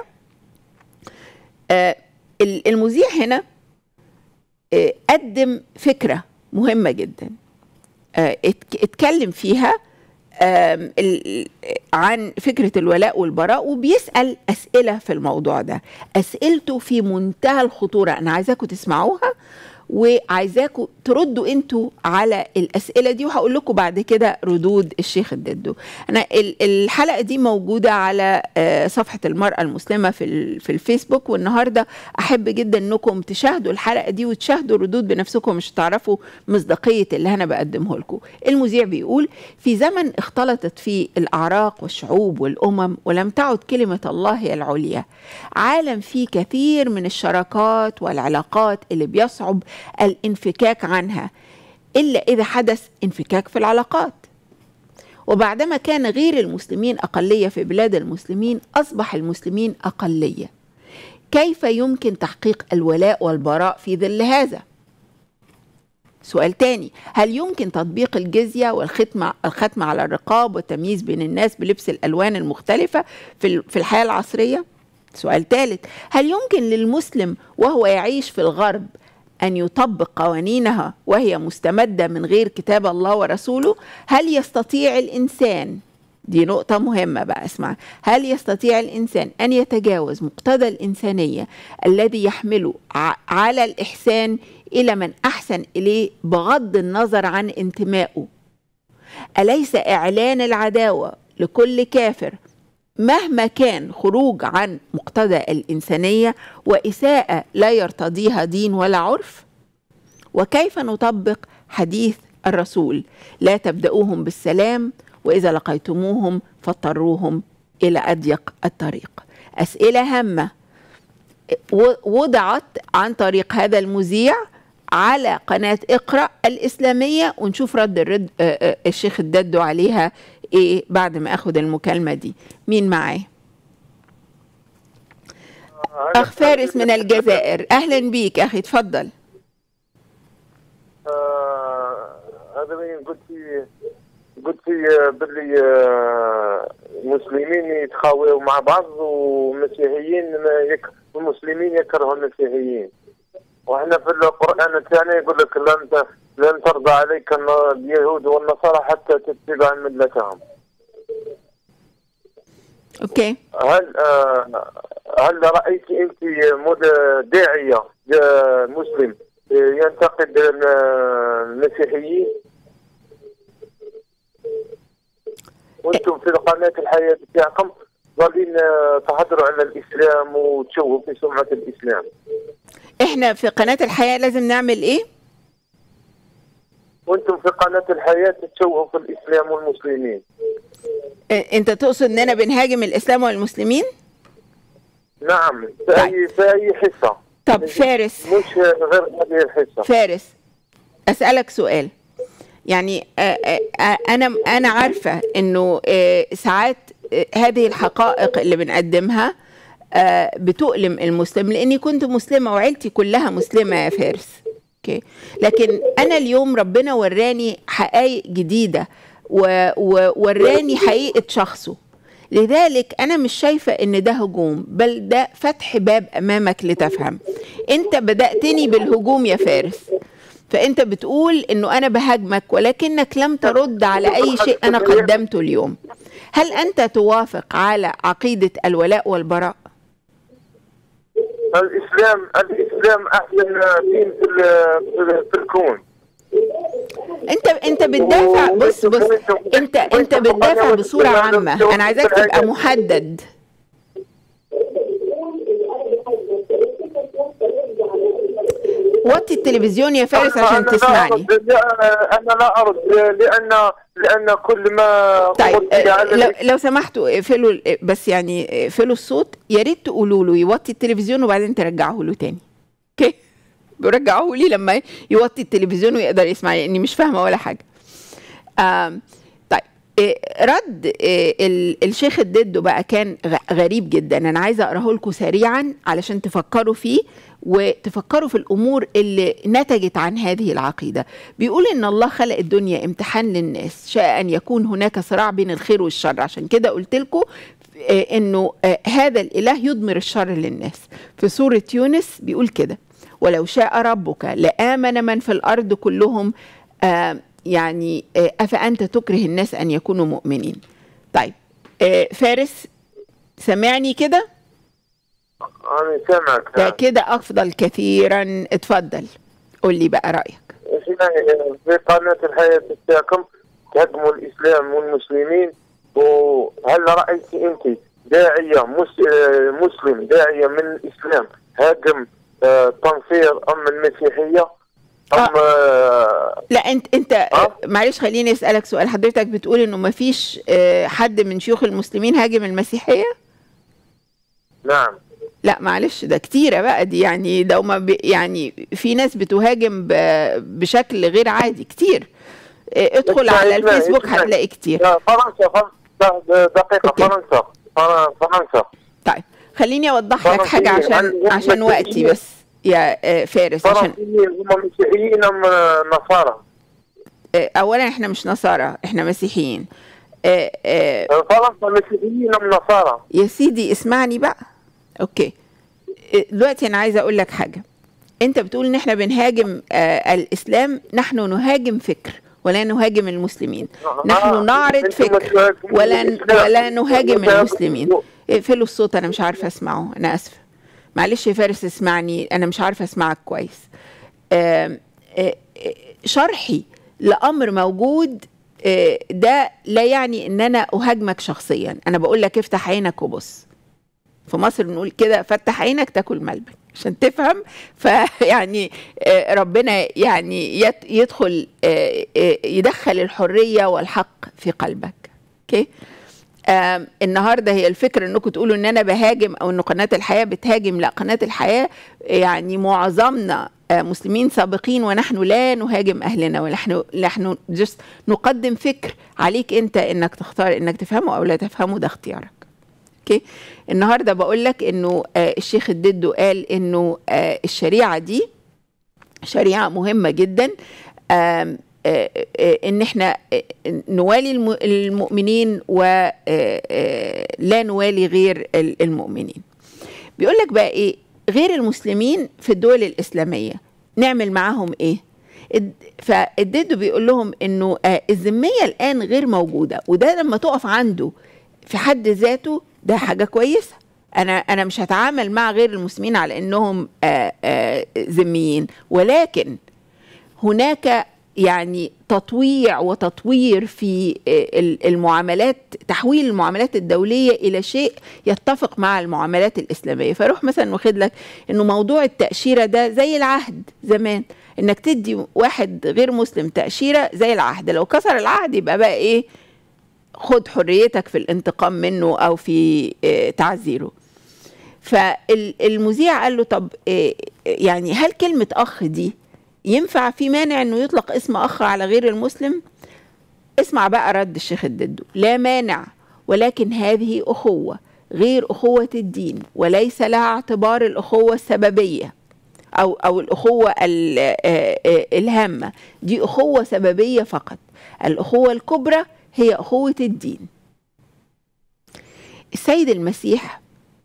آه، ال- المذيع هنا آه، قدم فكرة مهمة جدا آه، اتك- اتكلم فيها آم، ال- عن فكرة الولاء والبراء وبيسأل أسئلة في الموضوع ده أسئلته في منتهى الخطورة أنا عايزاكم تسمعوها وعايزاكم تردوا انتوا على الاسئله دي وهقول لكم بعد كده ردود الشيخ الددو انا ال- الحلقه دي موجوده على آه، صفحه المراه المسلمه في ال- في الفيسبوك والنهارده احب جدا انكم تشاهدوا الحلقه دي وتشاهدوا الردود بنفسكم مش تعرفوا مصداقيه اللي انا بقدمه لكم المذيع بيقول في زمن اختلطت فيه الاعراق والشعوب والامم ولم تعد كلمه الله هي العليا عالم فيه كثير من الشراكات والعلاقات اللي بيصعب الانفكاك عنها الا اذا حدث انفكاك في العلاقات وبعدما كان غير المسلمين اقليه في بلاد المسلمين اصبح المسلمين اقليه كيف يمكن تحقيق الولاء والبراء في ظل هذا سؤال تاني هل يمكن تطبيق الجزية والختم الختم على الرقاب والتمييز بين الناس بلبس الألوان المختلفة في ال- في الحياة العصرية؟ سؤال ثالث هل يمكن للمسلم وهو يعيش في الغرب أن يطبق قوانينها وهي مستمدة من غير كتاب الله ورسوله؟ هل يستطيع الإنسان دي نقطة مهمة بقى اسمع هل يستطيع الإنسان أن يتجاوز مقتضى الإنسانية الذي يحمله ع- على الإحسان إلى من أحسن إليه بغض النظر عن انتمائه أليس إعلان العداوة لكل كافر مهما كان خروج عن مقتضى الإنسانية وإساءة لا يرتضيها دين ولا عرف وكيف نطبق حديث الرسول لا تبدأوهم بالسلام وإذا لقيتموهم فاضطروهم إلى أضيق الطريق أسئلة هامة و- وضعت عن طريق هذا المذيع على قناه اقرا الاسلاميه ونشوف رد الرد آه، آه، الشيخ الددو عليها ايه بعد ما اخد المكالمه دي مين معاه اخ فارس من الجزائر اهلا بيك اخي اتفضل آه، هذا وين قلت لي قلت لي باللي آه، المسلمين يتخاووا مع بعض ومسيحيين ما يك... المسلمين يكرهوا المسيحيين واحنا في القران الثاني يقول لك لن ت... لن ترضى عليك الن- اليهود والنصارى حتى تتبع ملتهم اوكي هل آه، هل رايت انت مد- داعيه آه، مسلم آه، ينتقد آه، المسيحيين وانتم في قناه الحياه بتاعكم ظالين آه، تهضروا على الاسلام وتشوهوا في سمعه الاسلام احنا في قناه الحياه لازم نعمل ايه وانتم في قناه الحياه تشوهوا في الاسلام والمسلمين آه، انت تقصد اننا بنهاجم الاسلام والمسلمين نعم في اي في اي حصه طب فارس مش غير هذه الحصه فارس اسالك سؤال يعني آه، آه، آه، انا انا عارفه انه آه، ساعات آه، هذه الحقائق اللي بنقدمها آه، بتؤلم المسلم لاني كنت مسلمه وعيلتي كلها مسلمه يا فارس اوكي لكن انا اليوم ربنا وراني حقائق جديده و- ووراني حقيقه شخصه لذلك انا مش شايفه ان ده هجوم بل ده فتح باب امامك لتفهم انت بداتني بالهجوم يا فارس فانت بتقول انه انا بهاجمك ولكنك لم ترد على اي شيء انا قدمته اليوم هل انت توافق على عقيده الولاء والبراء الاسلام الاسلام احسن دين في ال- في الكون انت انت بتدافع بص بص انت انت بتدافع بصوره عامه انا عايزاك تبقى محدد وطي التلفزيون يا فارس أنا- عشان أنا لا تسمعني أرد- لا، انا لا ارد لان لان كل ما طيب قلت على آه، لو, الإس- لو سمحتوا اقفلوا ال- بس يعني اقفلوا الصوت يا ريت تقولوا له يوطي التلفزيون وبعدين ترجعوه له تاني اوكي برجعوه لي لما يوطي التلفزيون ويقدر يسمع لاني مش فاهمه ولا حاجه آم، طيب إيه، رد إيه، ال- الشيخ الددو بقى كان غ- غريب جدا انا عايزه اقراه لكم سريعا علشان تفكروا فيه وتفكروا في الامور اللي نتجت عن هذه العقيده بيقول ان الله خلق الدنيا امتحان للناس شاء ان يكون هناك صراع بين الخير والشر عشان كده قلت لكم انه آه، هذا الاله يضمر الشر للناس في سوره يونس بيقول كده ولو شاء ربك لامن من في الارض كلهم آه، يعني آه، افانت تكره الناس ان يكونوا مؤمنين طيب آه، فارس سمعني كده انا سامعك ده كده افضل كثيرا اتفضل قول لي بقى رايك في قناه الحياه بتاعكم تهاجموا الاسلام والمسلمين وهل رايت انت داعيه مس- آه، مسلم داعيه من الاسلام هاجم آه، تنصير ام المسيحيه ام آه، لا انت انت آه؟ معلش خليني اسالك سؤال حضرتك بتقول انه ما فيش حد من شيوخ المسلمين هاجم المسيحيه نعم لا معلش ده كتيرة بقى دي يعني ده هما بي- يعني في ناس بتهاجم ب- بشكل غير عادي كتير اه، ادخل اسمعي- على اسمعي- الفيسبوك اسمعي. هتلاقي كتير لا، فرنسا فرنسا دقيقه أوكي. فرنسا فر- فرنسا طيب خليني اوضح لك حاجة فرنسيين. عشان عندهم عشان وقتي مسيحيين. بس يا اه، فارس عشان فرنسيين هم مسيحيين ام آه، نصارى اه، اولا احنا مش نصارى احنا مسيحيين اه، اه، فرنسا مسيحيين ام نصارى يا سيدي اسمعني بقى اوكي اه، دلوقتي انا عايزه اقول لك حاجه انت بتقول ان احنا بنهاجم آه الاسلام نحن نهاجم فكر ولا نهاجم المسلمين نحن آه، نعرض أنتم فكر متهاجمين ولا الإسلام. ولا نهاجم متهاجمين. المسلمين اقفلوا الصوت انا مش عارفه اسمعه انا اسفه معلش يا فارس اسمعني انا مش عارفه اسمعك كويس آم، آه، آه، شرحي لامر موجود آه، ده لا يعني ان انا اهاجمك شخصيا انا بقول لك افتح عينك وبص في مصر بنقول كده فتح عينك تاكل ملبن عشان تفهم فيعني آه، ربنا يعني يت- يدخل آه، آه، يدخل الحريه والحق في قلبك اوكي آم، النهارده هي الفكره انكم تقولوا ان انا بهاجم او ان قناه الحياه بتهاجم لا قناه الحياه يعني معظمنا آه، مسلمين سابقين ونحن لا نهاجم اهلنا ونحن نحن جست نقدم فكر عليك انت انك تختار انك تفهمه او لا تفهمه ده اختيارك اوكي النهارده بقول لك انه آه، الشيخ الددو قال انه آه، الشريعه دي شريعه مهمه جدا آم، آه، آه، ان احنا آه، نوالي الم- المؤمنين ولا نوالي غير ال- المؤمنين بيقول لك بقى ايه غير المسلمين في الدول الاسلاميه نعمل معاهم ايه الد- فالديدو بيقول لهم انه آه، الذميه الان غير موجوده وده لما تقف عنده في حد ذاته ده حاجه كويسه انا انا مش هتعامل مع غير المسلمين على انهم آه، آه، ذميين ولكن هناك يعني تطويع وتطوير في آه، ال- المعاملات تحويل المعاملات الدوليه الى شيء يتفق مع المعاملات الاسلاميه فاروح مثلا واخد لك انه موضوع التاشيره ده زي العهد زمان انك تدي واحد غير مسلم تاشيره زي العهد لو كسر العهد يبقى بقى ايه خد حريتك في الانتقام منه او في آه، تعذيره فالمذيع قال له طب آه، يعني هل كلمة أخ دي ينفع في مانع انه يطلق اسم اخ على غير المسلم اسمع بقى رد الشيخ الددو لا مانع ولكن هذه اخوه غير اخوه الدين وليس لها اعتبار الاخوه السببيه او او الاخوه ال- آه، آه، الهامه دي اخوه سببيه فقط الاخوه الكبرى هي اخوه الدين السيد المسيح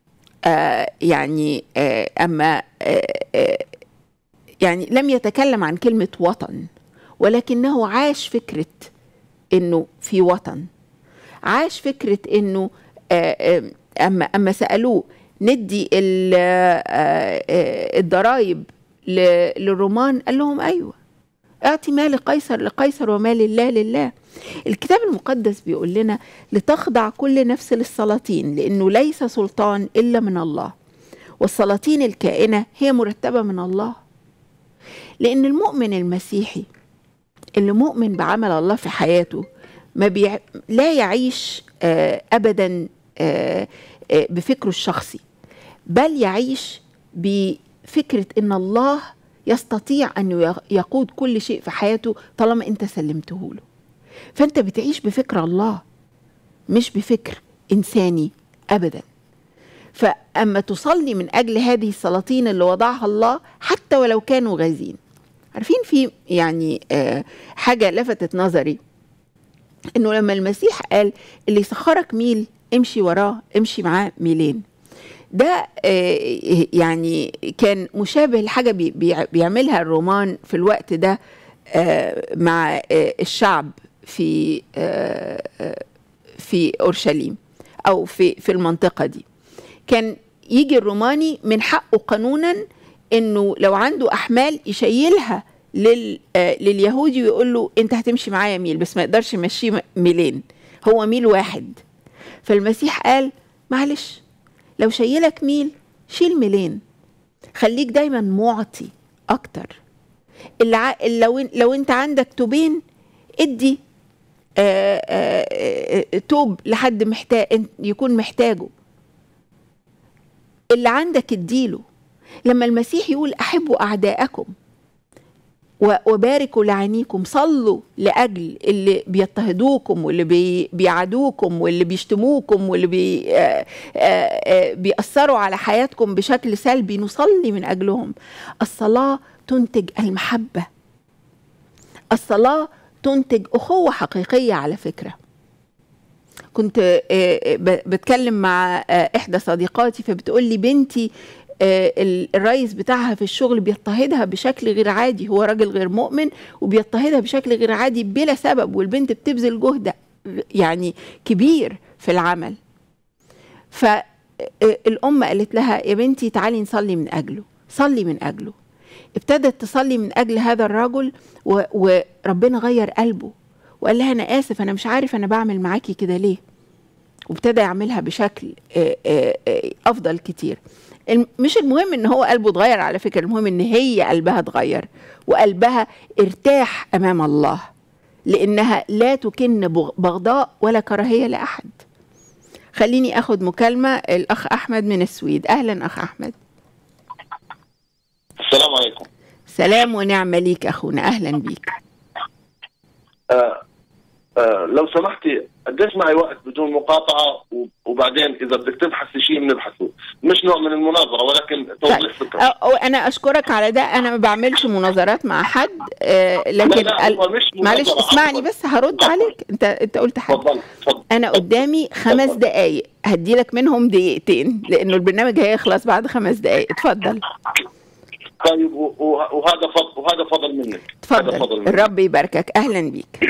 آه يعني آه اما آه آه يعني لم يتكلم عن كلمه وطن ولكنه عاش فكره انه في وطن عاش فكره انه آه، آه، اما اما سالوه ندي ال- آه، آه، الضرايب ل- للرومان قال لهم ايوه اعطي ما لقيصر لقيصر وما لله لله الكتاب المقدس بيقول لنا لتخضع كل نفس للسلاطين لانه ليس سلطان الا من الله والسلاطين الكائنه هي مرتبه من الله لان المؤمن المسيحي اللي مؤمن بعمل الله في حياته ما بيع... لا يعيش آه ابدا آه آه بفكره الشخصي بل يعيش بفكره ان الله يستطيع ان يقود كل شيء في حياته طالما انت سلمته له فانت بتعيش بفكر الله مش بفكر انساني ابدا فاما تصلي من اجل هذه السلاطين اللي وضعها الله حتى ولو كانوا غازين عارفين في يعني آه حاجه لفتت نظري انه لما المسيح قال اللي يسخرك ميل امشي وراه امشي معاه ميلين ده آه يعني كان مشابه لحاجه بي بي بيعملها الرومان في الوقت ده آه مع آه الشعب في آه آه في اورشليم او في في المنطقه دي كان يجي الروماني من حقه قانونا انه لو عنده احمال يشيلها لل آه لليهودي ويقول له انت هتمشي معايا ميل بس ما يقدرش يمشيه ميلين هو ميل واحد فالمسيح قال معلش لو شيلك ميل شيل ميلين خليك دايما معطي اكتر اللي ع... لو لو انت عندك توبين ادي آآ آآ توب لحد محتاج يكون محتاجه اللي عندك اديله لما المسيح يقول احبوا اعداءكم وباركوا لعينيكم صلوا لاجل اللي بيضطهدوكم واللي بي بيعادوكم واللي بيشتموكم واللي بي آآ آآ بيأثروا على حياتكم بشكل سلبي نصلي من اجلهم الصلاه تنتج المحبه الصلاه تنتج اخوه حقيقيه على فكره كنت بتكلم مع احدى صديقاتي فبتقول لي بنتي الرئيس بتاعها في الشغل بيضطهدها بشكل غير عادي هو راجل غير مؤمن وبيضطهدها بشكل غير عادي بلا سبب والبنت بتبذل جهد يعني كبير في العمل فالأم قالت لها يا بنتي تعالي نصلي من أجله صلي من أجله ابتدت تصلي من أجل هذا الرجل وربنا غير قلبه وقال لها أنا آسف أنا مش عارف أنا بعمل معاكي كده ليه وابتدى يعملها بشكل أفضل كتير مش المهم ان هو قلبه اتغير على فكره المهم ان هي قلبها اتغير وقلبها ارتاح امام الله لانها لا تكن بغضاء ولا كراهيه لاحد خليني اخد مكالمه الاخ احمد من السويد اهلا اخ احمد السلام عليكم سلام ونعمه ليك اخونا اهلا بيك آه آه لو سمحتي قديش معي وقت بدون مقاطعه و- وبعدين اذا بدك تبحثي شيء بنبحثه مش نوع من المناظره ولكن توضيح فكره أو أو انا اشكرك على ده انا ما بعملش مناظرات مع حد آه، لا لكن لا ال- هو مش معلش مناظرة، اسمعني عفواً. بس هرد عفواً. عليك انت انت قلت حاجه تفضل تفضل انا قدامي خمس اتفضل. دقايق هدي لك منهم دقيقتين لانه البرنامج هيخلص بعد خمس دقايق اتفضل طيب و- و- وهذا فضل وهذا فضل منك هذا فضل اتفضل منك الرب يباركك اهلا بيك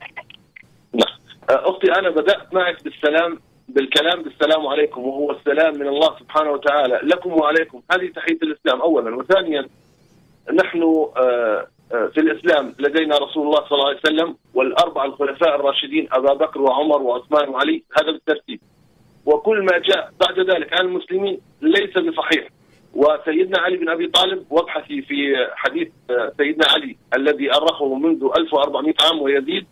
نعم. آه، اختي انا بدات معك بالسلام بالكلام بالسلام عليكم وهو السلام من الله سبحانه وتعالى لكم وعليكم هذه تحيه الاسلام اولا وثانيا نحن آه، آه، في الاسلام لدينا رسول الله صلى الله عليه وسلم والاربعه الخلفاء الراشدين ابا بكر وعمر وعثمان وعلي هذا بالترتيب وكل ما جاء بعد ذلك عن المسلمين ليس بصحيح وسيدنا علي بن ابي طالب وابحثي في حديث آه، سيدنا علي الذي ارخه منذ 1400 عام ويزيد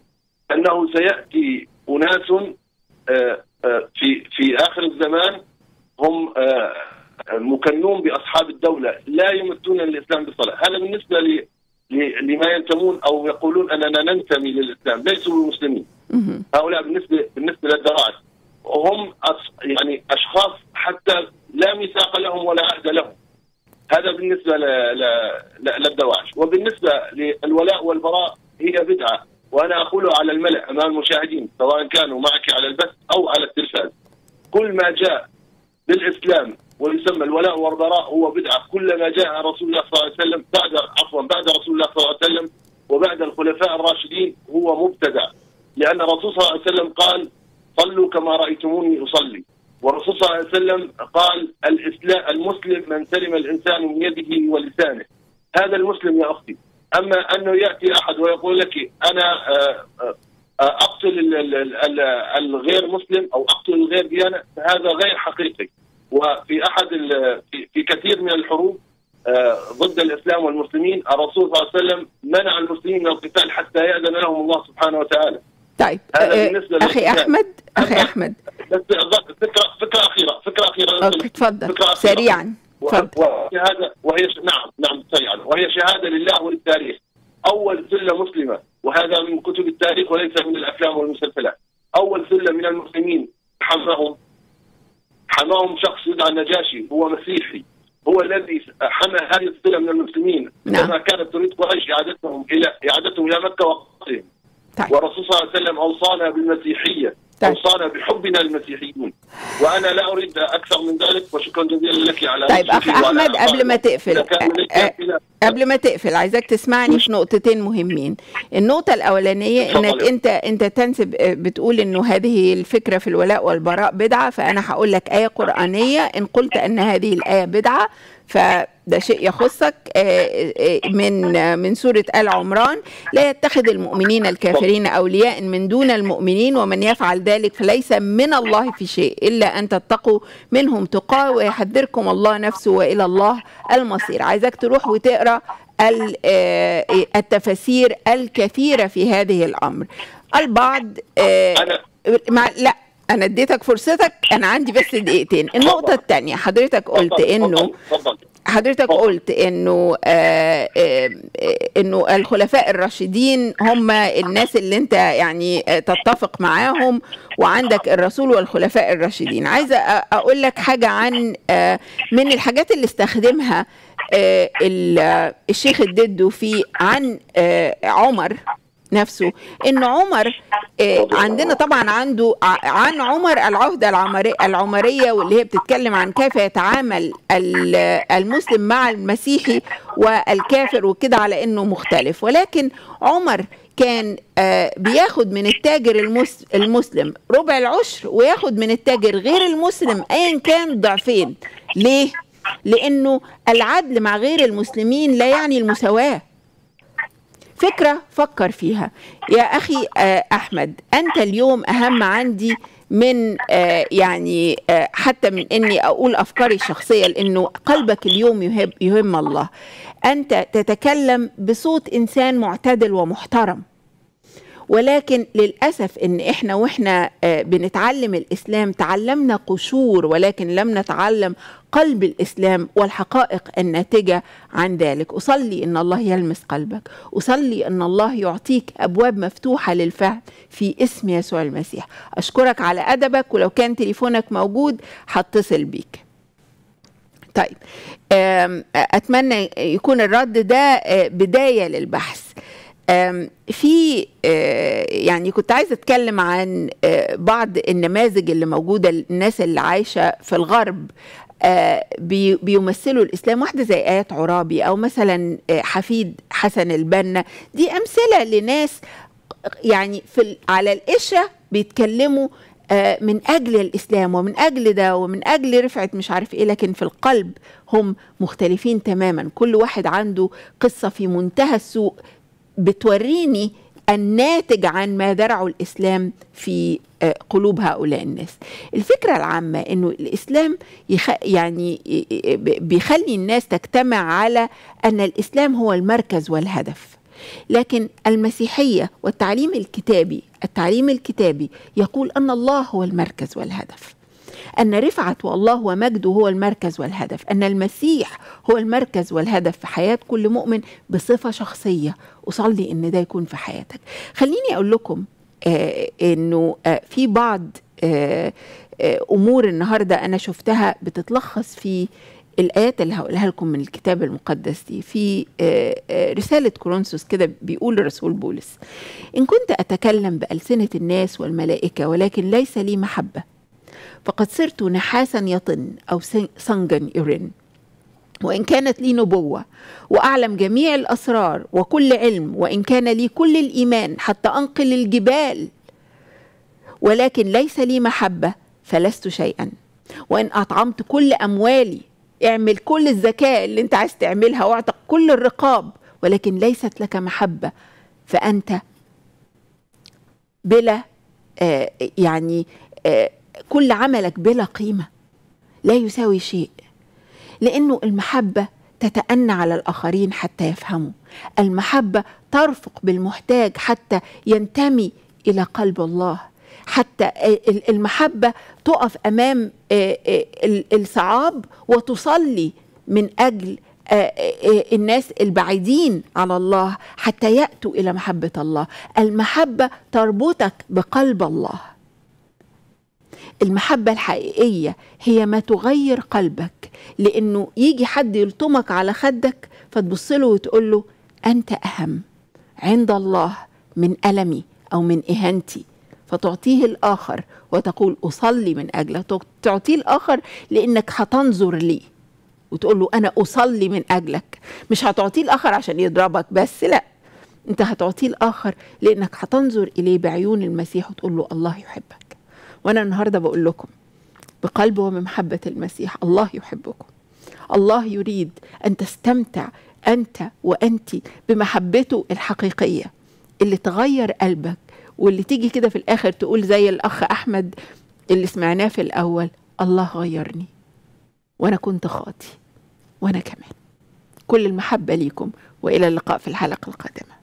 انه سياتي اناس آه، آه، في في اخر الزمان هم آه، مكنون باصحاب الدوله لا يمتون الاسلام بصلاه، هذا بالنسبه ل ل- لما ينتمون او يقولون اننا ننتمي للاسلام، ليسوا مسلمين. مهم. هؤلاء بالنسبه بالنسبه للدراج وهم أص- يعني اشخاص حتى لا ميثاق لهم ولا عهد لهم. هذا بالنسبه ل... ل... ل... للدواعش، وبالنسبه للولاء والبراء هي بدعه وانا اقولها على الملأ امام المشاهدين سواء كانوا معك على البث او على التلفاز. كل ما جاء بالاسلام ويسمى الولاء والبراء هو بدعه، كل ما جاء عن رسول الله صلى الله عليه وسلم بعد عفوا بعد رسول الله صلى الله عليه وسلم وبعد الخلفاء الراشدين هو مبتدع، لان الرسول صلى الله عليه وسلم قال: صلوا كما رايتموني اصلي. والرسول صلى الله عليه وسلم قال: الاسلام المسلم من سلم الانسان من يده ولسانه. هذا المسلم يا اختي، اما انه ياتي احد ويقول لك انا آه، آه، آه، اقتل ال- ال- ال- ال- الغير مسلم او اقتل الغير ديانه فهذا غير حقيقي وفي احد ال- في- في كثير من الحروب آه، ضد الاسلام والمسلمين الرسول صلى الله عليه وسلم منع المسلمين من القتال حتى ياذن لهم الله سبحانه وتالى طيب هذا آه، بالنسبة اخي للإسلام. احمد اخي أما- احمد بس فكره فكره اخيره فكره اخيره اوكي اتفضل فكرة أخيرة. سريعا اتفضل وشهادة وهي ش... نعم نعم سريعا وهي شهادة لله وللتاريخ أول سلة مسلمة وهذا من كتب التاريخ وليس من الأفلام والمسلسلات أول سلة من المسلمين حماهم حماهم شخص يدعى النجاشي هو مسيحي هو الذي حمى هذه السلة من المسلمين نعم. لما كانت تريد قريش إعادتهم إلى إعادتهم إلى مكة وقتلهم طيب والرسول صلى الله عليه وسلم أوصانا بالمسيحية طيب. أوصانا بحبنا المسيحيون وأنا لا أريد أكثر من ذلك وشكرا جزيلا لك على طيب اخ نصحك وعلى احمد قبل ما إذا تقفل كان لديك آه، أسئلة قبل ما تقفل عايزاك تسمعني في نقطتين مهمين النقطة الأولانية اتفضل إنك يا أنت أنت تنسب بتقول إنه هذه الفكرة في الولاء والبراء بدعة فأنا هقول لك آية قرآنية إن قلت أن هذه الآية بدعة فده شيء يخصك آه، آه، من آه، من سورة آل عمران لا يتخذ المؤمنين الكافرين أولياء من دون المؤمنين ومن يفعل ذلك فليس من الله في شيء إلا أن تتقوا منهم تقاه ويحذركم الله نفسه وإلى الله المصير عايزك تروح وتقرأ ال- آه، التفاسير الكثيرة في هذه الأمر البعض آه، أنا مع لا أنا اديتك فرصتك أنا عندي بس دقيقتين النقطة الثانية حضرتك قلت تفضل، إنه تفضل، تفضل حضرتك اتفضل. قلت انه آه آه آه، انه الخلفاء الراشدين هم الناس اللي انت يعني آه، تتفق معاهم وعندك الرسول والخلفاء الراشدين عايزه أ- اقول لك حاجه عن آه من الحاجات اللي استخدمها آه ال- آه، الشيخ الددو في عن آه عمر نفسه ان عمر آه، عندنا طبعا عنده ع- عن عمر العهده العمري- العمريه واللي هي بتتكلم عن كيف يتعامل ال- المسلم مع المسيحي والكافر وكده على انه مختلف ولكن عمر كان آه، بياخد من التاجر المس- المسلم ربع العشر وياخد من التاجر غير المسلم ايا كان ضعفين ليه لانه العدل مع غير المسلمين لا يعني المساواه فكرة فكر فيها يا أخي آه، أحمد أنت اليوم أهم عندي من آه، يعني آه، حتى من أني أقول أفكاري الشخصية لأنه قلبك اليوم يهب يهم الله أنت تتكلم بصوت إنسان معتدل ومحترم ولكن للاسف ان احنا واحنا آه، بنتعلم الاسلام تعلمنا قشور ولكن لم نتعلم قلب الاسلام والحقائق الناتجه عن ذلك اصلي ان الله يلمس قلبك اصلي ان الله يعطيك ابواب مفتوحه للفهم في اسم يسوع المسيح اشكرك على ادبك ولو كان تليفونك موجود هتصل بيك طيب آم، اتمنى يكون الرد ده آه، بدايه للبحث آم، في آه، يعني كنت عايزه اتكلم عن آه، بعض النماذج اللي موجوده الناس اللي عايشه في الغرب آه، بي- بيمثلوا الاسلام واحده زي ايات عرابي او مثلا آه، حفيد حسن البنا دي امثله لناس يعني في ال- على القشه بيتكلموا آه، من اجل الاسلام ومن اجل ده ومن اجل رفعه مش عارف ايه لكن في القلب هم مختلفين تماما كل واحد عنده قصه في منتهى السوء بتوريني الناتج عن ما زرعه الاسلام في آه، قلوب هؤلاء الناس الفكره العامه انه الاسلام يخ... يعني ي- ي- بيخلي الناس تجتمع على ان الاسلام هو المركز والهدف لكن المسيحيه والتعليم الكتابي التعليم الكتابي يقول ان الله هو المركز والهدف أن رفعة والله ومجده هو المركز والهدف أن المسيح هو المركز والهدف في حياة كل مؤمن بصفة شخصية أصلي أن ده يكون في حياتك خليني أقول لكم آه أنه آه في بعض آه آه أمور النهاردة أنا شفتها بتتلخص في الآيات اللي هقولها لكم من الكتاب المقدس دي في آه، آه، رسالة كورنثوس كده بيقول الرسول بولس إن كنت أتكلم بألسنة الناس والملائكة ولكن ليس لي محبة فقد صرت نحاسا يطن أو سن- صنجا يرن وإن كانت لي نبوة وأعلم جميع الأسرار وكل علم وإن كان لي كل الإيمان حتى أنقل الجبال ولكن ليس لي محبة فلست شيئا وإن أطعمت كل أموالي اعمل كل الزكاة اللي انت عايز تعملها واعتق كل الرقاب ولكن ليست لك محبة فأنت بلا آه يعني آه كل عملك بلا قيمة لا يساوي شيء لأنه المحبة تتأنى على الآخرين حتى يفهموا المحبة ترفق بالمحتاج حتى ينتمي إلى قلب الله حتى ال- المحبة تقف أمام آه، آه، ال- الصعاب وتصلي من أجل آه، آه، الناس البعيدين على الله حتى يأتوا إلى محبة الله المحبة تربطك بقلب الله المحبة الحقيقية هي ما تغير قلبك لأنه يجي حد يلطمك على خدك فتبص له وتقول له أنت أهم عند الله من ألمي أو من إهانتي فتعطيه الآخر وتقول أصلي من أجلك تعطيه الآخر لأنك هتنظر ليه وتقول له أنا أصلي من أجلك مش هتعطيه الآخر عشان يضربك بس لا أنت هتعطيه الآخر لأنك هتنظر إليه بعيون المسيح وتقول له الله يحبك وانا النهارده بقول لكم بقلب وبمحبه المسيح الله يحبكم الله يريد ان تستمتع انت وانت بمحبته الحقيقيه اللي تغير قلبك واللي تيجي كده في الاخر تقول زي الاخ احمد اللي سمعناه في الاول الله غيرني وانا كنت خاطي وانا كمان كل المحبه ليكم والى اللقاء في الحلقه القادمه